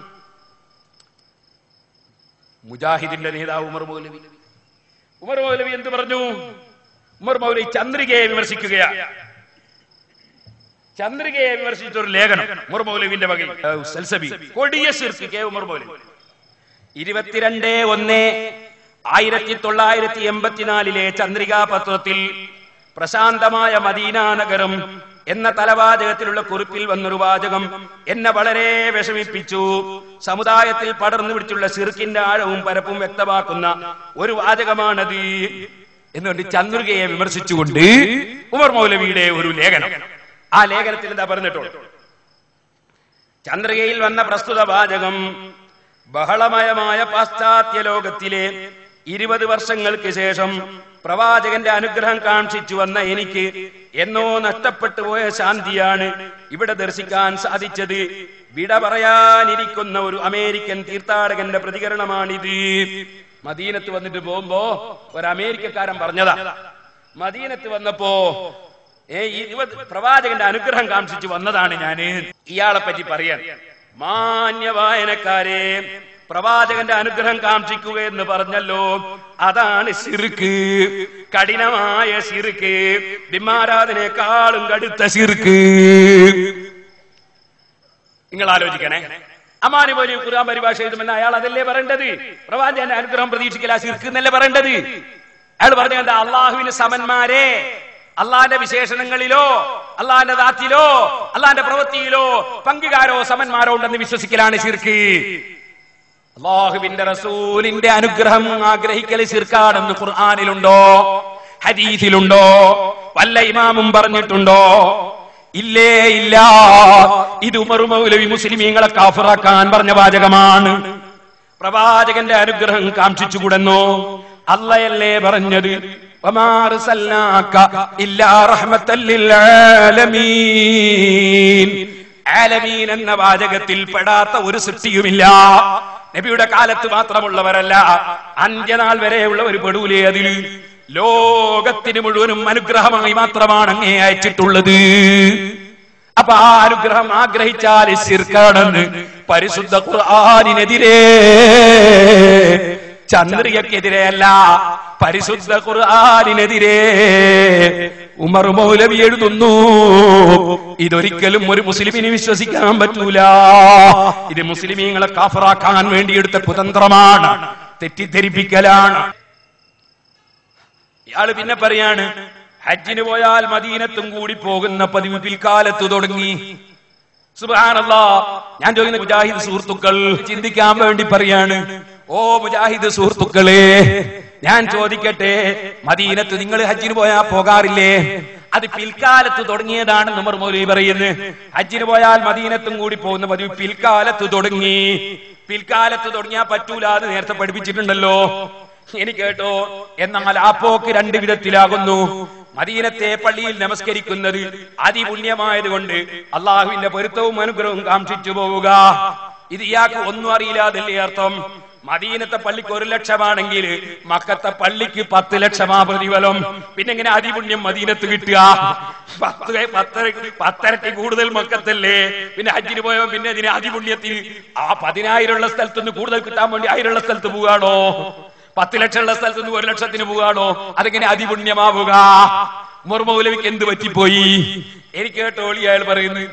മുജാഹിദിന്റെ നേതാവ് ഉമർ മൗലവി ഉമർ മൗലവി എന്ത് പറഞ്ഞു ഉമർ മൗലവി ചന്ദ്രികയെ വിമർശിക്കുകയാ ചന്ദ്രികയെ വിമർശിച്ച ഒരു ലേഖനം ഉമർ മൗലവിന്റെ വകയിൽ ഏ, സൽസബി കൊടിയ ശിർക്ക് കെ ഉമർ മൗലവി ഇരുപത്തിരണ്ട് ഒന്ന് ആയിരത്തി തൊള്ളായിരത്തി എൺപത്തിനാലിലെ ചന്ദ്രികാ പത്രത്തിൽ പ്രശാന്തമായ മദീന നഗരം എന്ന തലവാചകത്തിലുള്ള കുറിപ്പിൽ വന്നൊരു വാചകം എന്നെ വളരെ വിഷമിപ്പിച്ചു സമുദായത്തിൽ പടർന്നു പിടിച്ചുള്ള സിർക്കിന്റെ ആഴവും പരപ്പും വ്യക്തമാക്കുന്ന ഒരു വാചകമാണത് എന്നുകൊണ്ട് ചന്ദ്രികയെ വിമർശിച്ചുകൊണ്ട് ഉമർ മൗലവിയുടെ ഒരു ലേഖനം ആ ലേഖനത്തിൽ എന്താ പറഞ്ഞിട്ടുള്ളൂ ചന്ദ്രികയിൽ വന്ന പ്രസ്തുത വാചകം ബഹളമയമായ പാശ്ചാത്യ ലോകത്തിലെ ഇരുപത് വർഷങ്ങൾക്ക് ശേഷം പ്രവാചകന്റെ അനുഗ്രഹം കാക്ഷിച്ചു വന്ന എനിക്ക് എന്നോ നഷ്ടപ്പെട്ടു പോയ ശാന്തിയാണ് ഇവിടെ ദർശിക്കാൻ സാധിച്ചത് വിട പറയാനിരിക്കുന്ന ഒരു അമേരിക്കൻ തീർത്ഥാടകന്റെ പ്രതികരണമാണിത് മദീനത്ത് വന്നിട്ട് പോകുമ്പോ ഒരു അമേരിക്കക്കാരൻ പറഞ്ഞതാ മദീനത്ത് വന്നപ്പോ ഏ ഈ ഇരുപത് പ്രവാചകന്റെ അനുഗ്രഹം കാക്ഷിച്ചു വന്നതാണ് ഞാന് ഇയാളെ പറ്റി പറയാൻ മാന്യ വായനക്കാരെ പ്രവാചകന്റെ അനുഗ്രഹം കാക്ഷിക്കുക എന്ന് പറഞ്ഞല്ലോ അതാണ് സിറുക്ക് കഠിനമായ സിറുക്ക് ബിംബാരാധനയെക്കാളും കടുത്ത സിറുക്ക് നിങ്ങൾ ആലോചിക്കണേ അമാനി പോലും ഖുർആൻ പരിഭാഷ എഴുതുമെന്ന് അയാൾ അതല്ലേ പറയേണ്ടത് പ്രവാചകന്റെ അനുഗ്രഹം പ്രതീക്ഷിക്കില്ല സിർക്ക് എന്നല്ലേ പറയേണ്ടത് അയാൾ പറഞ്ഞ എന്താ അള്ളാഹുവിന് സമന്മാരെ അള്ളാന്റെ വിശേഷണങ്ങളിലോ അള്ളാന്റെ ദാത്തിലോ അള്ളാന്റെ പ്രവൃത്തിയിലോ പങ്കുകാരോ സമന്മാരോ ഉണ്ടെന്ന് വിശ്വസിക്കലാണ് ശിർക്ക് അള്ളാഹുവിന്റെ റസൂലിന്റെ അനുഗ്രഹം ആഗ്രഹിക്കൽ ശിർക്കാണെന്ന് ഖുർആാനിലുണ്ടോ ഹദീസിലുണ്ടോ വല്ല ഇമാമും പറഞ്ഞിട്ടുണ്ടോ ഇല്ലേ ഇല്ല ഇത് ഉമർ മൗലവി മുസ്ലിമീങ്ങളെ കാഫറാക്കാൻ പറഞ്ഞ വാചകമാണ് പ്രവാചകന്റെ അനുഗ്രഹം കാക്ഷിച്ചുകൂടെന്നോ അല്ലയല്ലേ പറഞ്ഞത് വമാ അർസൽനാക ഇല്ലാ റഹ്മത്തൽ ലിൽ ആലമീൻ ആലമീൻ എന്ന വാചകത്തിൽ പെടാത്ത ഒരു സൃഷ്ടിയുമില്ല നബിയുടെ കാലത്ത് മാത്രമുള്ളവരല്ല അന്ത്യനാൾ വരെയുള്ള ഒരു പെടൂലേ അതിൽ ലോകത്തിന് മുഴുവനും അനുഗ്രഹമായി മാത്രമാണ് അങ്ങേ അയച്ചിട്ടുള്ളത് അപ്പൊ ആ അനുഗ്രഹം ആഗ്രഹിച്ചാൽ ശിർക്കാണെന്ന് പരിശുദ്ധ ഖുർആാനിനെതിരെ ചന്ദ്രികക്കെതിരെയല്ല പരിശുദ്ധ ഖുർആാനിനെതിരെ ഉമർ മൗലവി എഴുതുന്നു ഇതൊരിക്കലും ഒരു മുസ്ലിമിന് വിശ്വസിക്കാൻ പറ്റൂല ഇത് മുസ്ലിമീങ്ങളെ കാഫറാക്കാൻ വേണ്ടിയെടുത്ത കുതന്ത്രമാണ് തെറ്റിദ്ധരിപ്പിക്കലാണ് ഇയാള് പിന്നെ പറയാണ് ഹജ്ജിന് പോയാൽ മദീനത്തും കൂടി പോകുന്ന പതിവ് പിൽക്കാലത്ത് തുടങ്ങി സുബാനല്ലാ ഞാൻ ചോദിക്കുന്ന മുജാഹിദ് സുഹൃത്തുക്കൾ ചിന്തിക്കാൻ വേണ്ടി പറയാണ് ഓ മുജാഹിദ് സുഹൃത്തുക്കളെ ഞാൻ ചോദിക്കട്ടെ മദീനത്ത് നിങ്ങൾ ഹജ്ജിന് പോയാ പോകാറില്ലേ അത് പിൽക്കാലത്ത് തുടങ്ങിയതാണ് ഉമർ മൗലവി പറയുന്നത് ഹജ്ജിന് പോയാൽ മദീനത്തും കൂടി പോകുന്ന പതിവ് പിൽക്കാലത്ത് തുടങ്ങി പിൽക്കാലത്ത് തുടങ്ങിയാൽ പറ്റൂല എന്ന് നേരത്തെ പഠിപ്പിച്ചിട്ടുണ്ടല്ലോ എനിക്ക് കേട്ടോ എന്നാൽ ആ പോക്ക് രണ്ട് വിധത്തിലാകുന്നു മദീനത്തെ പള്ളിയിൽ നമസ്കരിക്കുന്നത് അതിപുണ്യമായതുകൊണ്ട് അള്ളാഹുവിന്റെ പൊരുത്തവും അനുഗ്രഹവും കാക്ഷിച്ചു പോവുക ഇത് ഇയാൾക്ക് ഒന്നും അറിയില്ല അതല്ലേ അർത്ഥം മദീനത്തെ പള്ളിക്ക് ഒരു ലക്ഷമാണെങ്കിൽ മക്കത്തെ പള്ളിക്ക് പത്ത് ലക്ഷമാ പ്രതിഫലം പിന്നെ എങ്ങനെ അതിപുണ്യം മദീനത്ത് കിട്ടുക പത്ത് പത്തര പത്തരട്ടി കൂടുതൽ മക്കത്തല്ലേ പിന്നെ ഹജ്ജിന് പോയോ പിന്നെ ഇതിന് അതിപുണ്യത്തിന് ആ പതിനായിരമുള്ള സ്ഥലത്തുനിന്ന് കൂടുതൽ കിട്ടാൻ വേണ്ടി ആയിരമുള്ള സ്ഥലത്ത് പോവാണോ പത്ത് ലക്ഷമുള്ള സ്ഥലത്ത് നിന്ന് ഒരു ലക്ഷത്തിന് പോവാണോ അതെങ്ങനെ അതിപുണ്യമാവുക ഉമർ മൗലവിക്ക് എന്ത് പറ്റിപ്പോയി എനിക്ക് കേട്ടോളി അയാൾ പറയുന്നു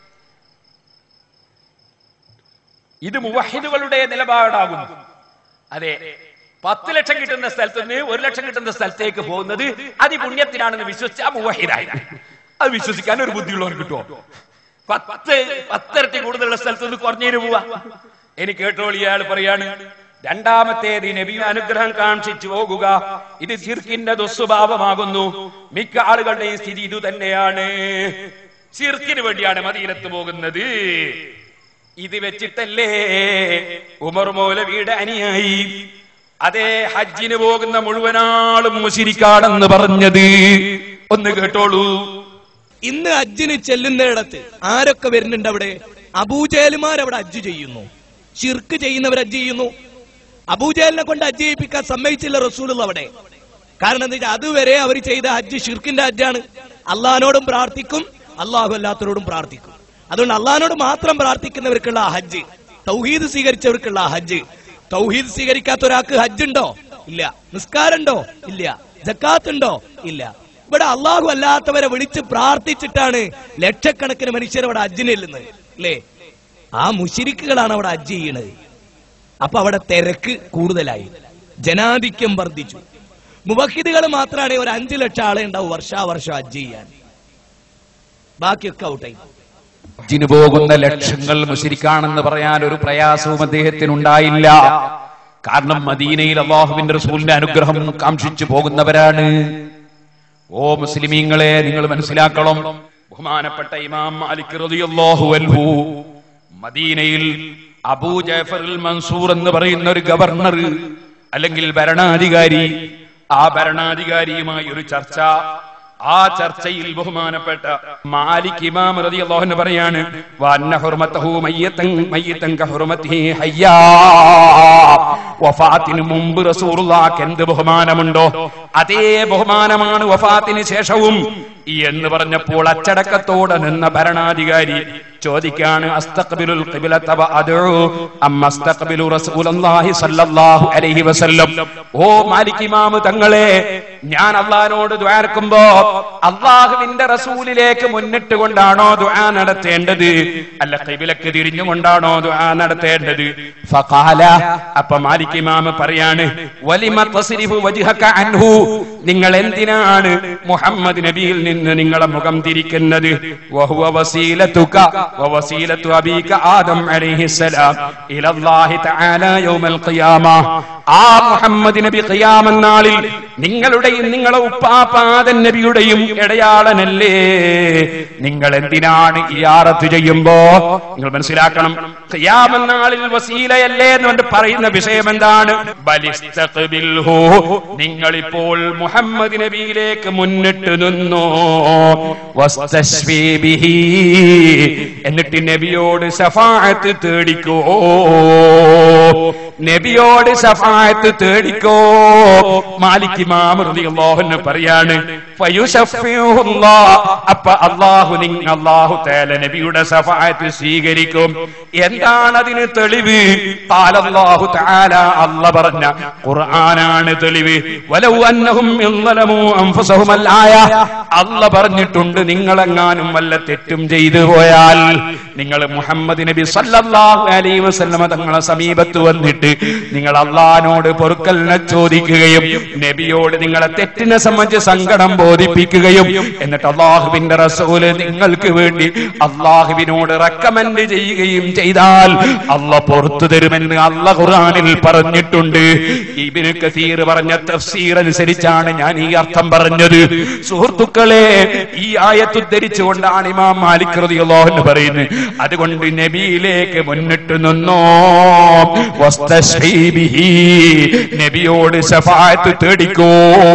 ഇത് മുവഹിദുകളുടെ നിലപാടാകുന്നു അതെ പത്ത് ലക്ഷം കിട്ടുന്ന സ്ഥലത്ത് നിന്ന് ഒരു ലക്ഷം കിട്ടുന്ന സ്ഥലത്തേക്ക് പോകുന്നത് അതിപുണ്യത്തിനാണെന്ന് വിശ്വസിച്ച മുവഹിദായി അത് വിശ്വസിക്കാൻ ഒരു ബുദ്ധിയുള്ളവർ കിട്ടുമോ പത്ത് പത്തിരട്ടി കൂടുതലുള്ള സ്ഥലത്ത് നിന്ന് കുറഞ്ഞതിന് പോവാ എനിക്ക് കേട്ടോളി അയാൾ പറയാണ് രണ്ടാമത്തേത് നബി അനുഗ്രഹം കാക്ഷിച്ചു പോകുക ഇത് ചിർക്കിന്റെ ദുസ്വഭാവമാകുന്നു മിക്ക ആളുകളുടെയും സ്ഥിതി ഇത് തന്നെയാണ് ചിർക്കിന് വേണ്ടിയാണ് മദീനത്ത് പോകുന്നത് ഇത് വെച്ചിട്ടല്ലേ ഉമർ മൗലവിയുടെ അനുയായി അതേ ഹജ്ജിന് പോകുന്ന മുഴുവനാളും മുശിരിക്കാണെന്ന് പറഞ്ഞത് ഒന്ന് കേട്ടോളൂ ഇന്ന് ഹജ്ജിന് ചെല്ലുന്നിടത്ത് ആരൊക്കെ വരുന്നുണ്ട് അവിടെ അബൂജേലുമാർ അവിടെ ഹജ്ജ് ചെയ്യുന്നു ഷിർക്ക് ചെയ്യുന്നവർ ഹജ്ജ് ചെയ്യുന്നു അബൂജേലിനെ കൊണ്ട് ഹജ്ജ് ചെയ്യിപ്പിക്കാൻ സമ്മതിച്ചില്ല റസൂലുള്ള അവിടെ കാരണം എന്താ വെച്ചാൽ അതുവരെ അവർ ചെയ്ത ഹജ്ജ് ഷിർക്കിന്റെ ഹജ്ജാണ് അള്ളഹാനോടും പ്രാർത്ഥിക്കും അള്ളാഹു അല്ലാത്തവരോടും പ്രാർത്ഥിക്കും അതുകൊണ്ട് അള്ളഹാനോട് മാത്രം പ്രാർത്ഥിക്കുന്നവർക്കുള്ള ആ ഹജ്ജ് തൗഹീദ് സ്വീകരിച്ചവർക്കുള്ള ആ ഹജ്ജ് തൗഹീദ് സ്വീകരിക്കാത്ത ഒരാൾക്ക് ഹജ്ജ് ഉണ്ടോ ഇല്ല നിസ്കാരമുണ്ടോ ഇല്ല ജക്കാത്ത് ഉണ്ടോ ഇല്ല ഇവിടെ അള്ളാഹു അല്ലാത്തവരെ വിളിച്ച് പ്രാർത്ഥിച്ചിട്ടാണ് ലക്ഷക്കണക്കിന് മനുഷ്യർ അവിടെ ഹജ്ജിന് ചെല്ലുന്നത് അല്ലേ ആ മുഷിരിക്കുകളാണ് അവിടെ ഹജ്ജ് ചെയ്യണത് അപ്പൊ അവിടെ തിരക്ക് കൂടുതലായി ജനാധിക്യം വർദ്ധിച്ചു മുബഹിദുകൾ മാത്രമാണ് ഒരു അഞ്ചു ലക്ഷം ആളെ ഉണ്ടാവും വർഷാവർഷം ഹജ്ജ് ചെയ്യാൻ ബാക്കിയൊക്കെ ഔട്ടായി ഹജ്ജിന് പോകുന്ന ലക്ഷങ്ങൾ മുശരിക്കാണെന്ന് പറയാൻ ഒരു പ്രയാസവും അദ്ദേഹത്തിന് ഉണ്ടായില്ല കാരണം മദീനയിൽ അള്ളാഹുവിന്റെ റസൂലിന്റെ അനുഗ്രഹം കാംക്ഷിച്ചു പോകുന്നവരാണ് ഓ മുസ്ലിമീങ്ങളെ നിങ്ങൾ മനസ്സിലാക്കണം ബഹുമാനപ്പെട്ട ഇമാം മാലിക് റളിയല്ലാഹു അൻഹു മദീനയിൽ അബൂ ജാഫറുൽ മൻസൂർ എന്ന് പറയുന്ന ഒരു ഗവർണർ അല്ലെങ്കിൽ ഭരണാധികാരി ആ ഭരണാധികാരിയുമായി ഒരു ചർച്ച ആ ചർച്ചയിൽ ബഹുമാനപ്പെട്ട മാലിക് ഇമാം റളിയല്ലാഹു അൻഹു പറയാണ് വഅന്ന ഹുർമതഹു മയ്യതൻ മയ്യതൻ കഹുർമതിഹി ഹയ്യാ വഫാത്തിന് മുമ്പ് റസൂലുള്ളാഹിക്ക് എന്ത് ബഹുമാനമുണ്ടോ അതേ ബഹുമാനമാണ് വഫാത്തിന് ശേഷവും എന്ന് പറഞ്ഞപ്പോൾ അച്ചടക്കത്തോടെ നിന്ന ഭരണാധികാരി ചോദിക്കാണ് അസ്തഖ്ബിലുൽ ഖിബ്ലത വഅദഉ അം അസ്തഖ്ബിലു റസൂലുള്ളാഹി സ്വല്ലല്ലാഹു അലൈഹി വസല്ലം ഓ മാലിക് ഇമാം തങ്ങളെ ഞാൻ അള്ളാഹിനോട് ദുആർക്കുമ്പോ അള്ളാഹുവിന്റെ റസൂലിലേക്ക് മുന്നിട്ട് കൊണ്ടാണോ ദുആ നടത്തേണ്ടത് അല്ല ഖിബ്ലക്ക് തിരിഞ്ഞുകൊണ്ടാണോ ദുആ നടത്തേണ്ടത് ഫഖാല അപ്പൊ മാലിക് ഇമാം പറയാണ് വലിമ തസ്രിഫു വജ്ഹക അൻഹു നിങ്ങൾ എന്തിനാണ് മുഹമ്മദ് നബിയിൽ നിന്ന് നിങ്ങളെ മുഖം തിരിക്കുന്നത് വഹുവ വസീലതുക വവസീലത്തു അബീക ആദം അലൈഹിസ്സലാം ഇലല്ലാഹി തആല യൗമൽ ഖിയാമ ആ മുഹമ്മദ് നബി ഖിയാമൻ നാളിൽ നിങ്ങളുടെയും നിങ്ങളെ ഉപ്പാപ്പാദൻ നബിയുടെയും ഇടയാളനല്ലേ നിങ്ങൾ എന്തിനാണ് ഇയാറത്ത് ചെയ്യുമ്പോ നിങ്ങൾ മനസ്സിലാക്കണം ഖിയാമൻ നാളിൽ വസീലയല്ലേ എന്ന് കൊണ്ട് പറയുന്ന വിഷയം എന്താണ് ബലിസ്തഖ്ബിൽഹു നിങ്ങളിപ്പോൾ മുഹമ്മദ് നബിയിലേക്ക് മുന്നിട്ട് നിന്നോ വസ്തശ്വീ ബിഹി എന്നിട്ട് നബിയോട് സഫാഅത്ത് തേടിക്കോ നബിയോട് സഫാഅത്ത് തേടിക്കോ മാലിക് ഇമാം റളിയല്ലാഹു അൻഹു പറയാണ് ഫയുശഫിഉല്ലാഹ് അപ്പ അല്ലാഹു നിങ്ങ അല്ലാഹു തആല നബിയുടെ സഫാഅത്ത് സ്വീകരിക്കും എന്താണ് അതിന് തെളിവ് ഖാല അല്ലാഹു തആല അല്ല പറഞ്ഞ ഖുർആനാണ് തെളിവ് വലൗ അന്നഹും യളമു അൻഫുസഹും അല്ലായ അല്ല പറഞ്ഞിട്ടുണ്ട് നിങ്ങളെങ്ങാനും വല്ല തെറ്റും ചെയ്തു പോയാൽ നിങ്ങൾ മുഹമ്മദ് നബി സല്ലല്ലാഹു അലൈഹി വസല്ലമ തങ്ങളെ സമീപത്ത് വന്നിട്ട് നിങ്ങൾ അള്ളഹാനോട് പൊറുക്കലിനെ ചോദിക്കുകയും നബിയോട് നിങ്ങളെ തെറ്റിനെ സംബന്ധിച്ച് സങ്കടം ബോധിപ്പിക്കുകയും എന്നിട്ട് അള്ളാഹുവിന്റെ റസൂല് നിങ്ങൾക്ക് വേണ്ടി അള്ളാഹുവിനോട് റെക്കമെൻഡ് ചെയ്യുകയും ചെയ്താൽ അല്ല പുറത്തു തരുമെന്ന് അല്ല ഖുർആനിൽ പറഞ്ഞിട്ടുണ്ട് ഇബിന് കസീർ പറഞ്ഞ തഫ്സീർ അനുസരിച്ചാണ് ഞാൻ ഈ അർത്ഥം പറഞ്ഞത് സുഹൃത്തുക്കളെ ഈ ആയത്ത് ഉദ്ധരിച്ചുകൊണ്ടാണ് ഇമാം മാലിക് റളിയല്ലാഹു അൻഹു പറയുന്നത് അതുകൊണ്ട് നബിയിലേക്ക് മുന്നിട്ട് നിന്നോ വസ്തശ്രീ ബിഹി നബിയോട് ശഫാഅത്ത് തേടിക്കോ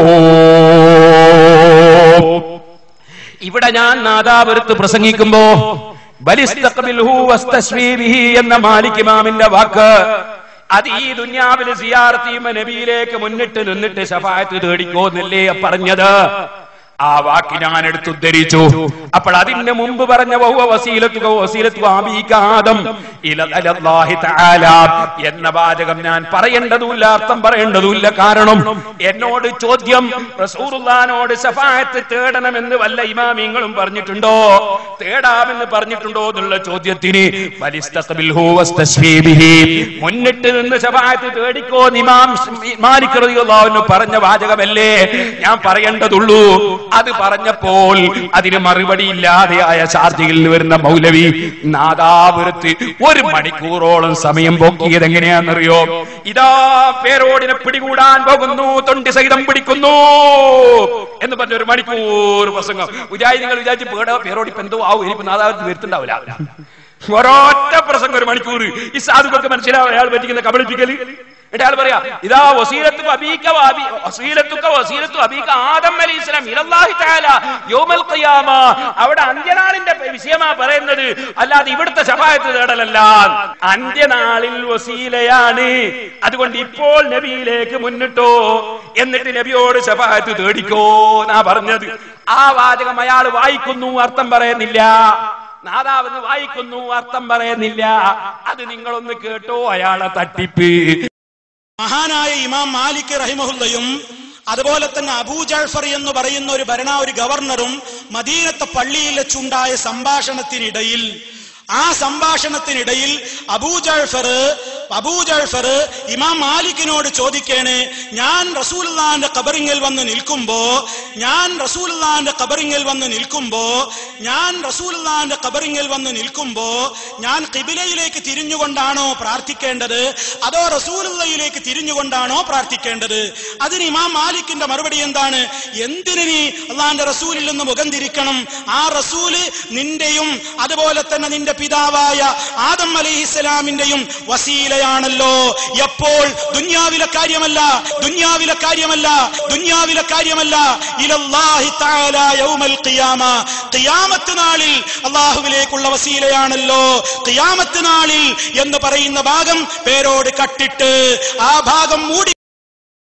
ഇവിടെ ഞാൻ നാദാപുരത്ത് പ്രസംഗിക്കുമ്പോ ബലിസ്തഖ്ബിൽഹു വസ്തശ്രീ ബിഹി എന്ന മാലിക് ഇമാമിന്റെ വാക്ക് അത് ഈ ദുന്യാവിലെ സിയാർത്തിയും നബിയിലേക്ക് മുന്നിട്ട് നിന്നിട്ട് ശഫായത്ത് തേടിക്കോന്നല്ലേ പറഞ്ഞത് ആ വാക്ക് ഞാൻ എടുത്ത് ഉദ്ധരിച്ചു അപ്പോൾ അതിന്റെ മുമ്പ് പറഞ്ഞ വഹുവ വസീലത്തുക വസീലത്തു ആബീകാദം ഇല അലല്ലാഹി തആല എന്ന വാചകം ഞാൻ പറയേണ്ടതുമില്ല അർത്ഥം പറയേണ്ടതുമില്ല കാരണം എന്നോട് ചോദ്യം റസൂലുള്ളാനോട് ശഫായത്ത് തേടണമെന്ന് വല്ല ഇമാമിങ്ങളും പറഞ്ഞിട്ടുണ്ടോ തേടാമെന്ന് പറഞ്ഞിട്ടുണ്ടോ എന്നുള്ള ചോദ്യത്തിന് വലിസ്തഖ്ബിൽഹു വസ്തശ്ഫീ ബിഹി. മുന്നിട്ട് നിന്ന് ശഫായത്ത് തേടിക്കോ എന്ന് ഇമാം മാലിക് റളിയല്ലാഹു അൻഹു പറഞ്ഞ വാചകമല്ലേ ഞാൻ പറയേണ്ടതുള്ളൂ അത് പറഞ്ഞപ്പോൾ അതിന് മറുപടി ഇല്ലാതെയായ ഷാർജയിൽ നിന്ന് വരുന്ന മൗലവി നാദാപുരത്ത് ഒരു മണിക്കൂറോളം സമയം പോക്കിയത് എങ്ങനെയാണെന്നറിയോ ഇതാ പേരോടിനെ പിടികൂടാൻ പോകുന്നു തൊണ്ടി സഹിതം പിടിക്കുന്നു എന്ന് പറഞ്ഞ ഒരു മണിക്കൂർ പ്രസംഗം വിചാരി നിങ്ങൾ വിചാരിച്ച് പേട പേരോടി ഇപ്പൊ എന്തോ ആവും ഇനിയിപ്പോ നാദാപുരത്ത് വരുത്തുണ്ടാവില്ല ഒരൊറ്റ പ്രസംഗം ഒരു മണിക്കൂർ ഈ സാധുക്കൾക്ക് മനസ്സിലാവും അയാൾ പറ്റിക്കുന്ന കബളിപ്പിക്കല് എന്നിട്ട് അയാൾ പറയാ ഇതാ വസീലത്തു അബീക വഅബി വസീലത്തുക വസീലത്തു അബീക ആദം അലൈഹി സ്വലാം ഇലല്ലാഹി തആല യൗമൽ ഖിയാമ അവിടെ അന്ത്യനാളിന്റെ വിഷയമാ പറയുന്നത് അല്ലാതെ ഇവിടുത്തെ ശഫായത്ത് തേടലല്ല അന്ത്യനാളിൽ വസീലയാണ് അതുകൊണ്ട് ഇപ്പോൾ നബിയിലേക്ക് മുന്നിട്ടോ എന്നിട്ട് നബിയോട് ശഫായത്ത് തേടിക്കോ എന്നാ പറഞ്ഞത് ആ വാചകം അയാൾ വായിക്കുന്നു അർത്ഥം പറയുന്നില്ല നാദാവെന്ന് വായിക്കുന്നു അർത്ഥം പറയുന്നില്ല അത് നിങ്ങളൊന്ന് കേട്ടോ അയാളെ തട്ടിപ്പ് മഹാനായ ഇമാം മാലിക് റഹിമഹുല്ലയും അതുപോലെ തന്നെ അബൂ ജാഫർ എന്ന് പറയുന്ന ഒരു ഭരണ ഒരു ഗവർണറും മദീനത്തെ പള്ളിയിൽ വെച്ചുണ്ടായ സംഭാഷണത്തിനിടയിൽ ആ സംഭാഷണത്തിനിടയിൽ അബൂ ജാഫർ അബൂ ജാഫർ ഇമാം മാലിക്കിനോട് ചോദിക്കേണ് ഞാൻ റസൂലുള്ളാന്റെ ഖബറിങ്ങിൽ വന്ന് നിൽക്കുമ്പോ ഞാൻ റസൂലുള്ളാന്റെ ഖബറിങ്ങിൽ വന്ന് നിൽക്കുമ്പോ ഞാൻ റസൂലുള്ളാന്റെ ഖബറിങ്ങിൽ വന്ന് നിൽക്കുമ്പോ ഞാൻ ഖിബിലയിലേക്ക് തിരിഞ്ഞുകൊണ്ടാണോ പ്രാർത്ഥിക്കേണ്ടത് അതോ റസൂലുള്ളയിലേക്ക് തിരിഞ്ഞുകൊണ്ടാണോ പ്രാർത്ഥിക്കേണ്ടത് അതിന് ഇമാം മാലിക്കിന്റെ മറുപടി എന്താണ് എന്തിനു നീ അള്ളാന്റെ റസൂലിൽ നിന്ന് മുഖം തിരിക്കണം ആ റസൂല് നിന്റെയും അതുപോലെ തന്നെ നിന്റെ പിതാവായ ആദം അലൈഹിസ്സലാമിന്റെയും വസീലയാണല്ലോ എപ്പോൾ ദുന്യാവിലെ കാര്യമല്ല ദുന്യാവിലെ കാര്യമല്ല ദുന്യാവിലെ കാര്യമല്ല ഇലല്ലാഹി തആല യൗമൽ ഖിയാമ ഖിയാമത്ത് നാളിൽ അള്ളാഹുവിലേക്കുള്ള വസീലയാണല്ലോ ഖിയാമത്ത് നാളിൽ എന്ന് പറയുന്ന ഭാഗം പേരോട് കട്ടിട്ട് ആ ഭാഗം മൂടി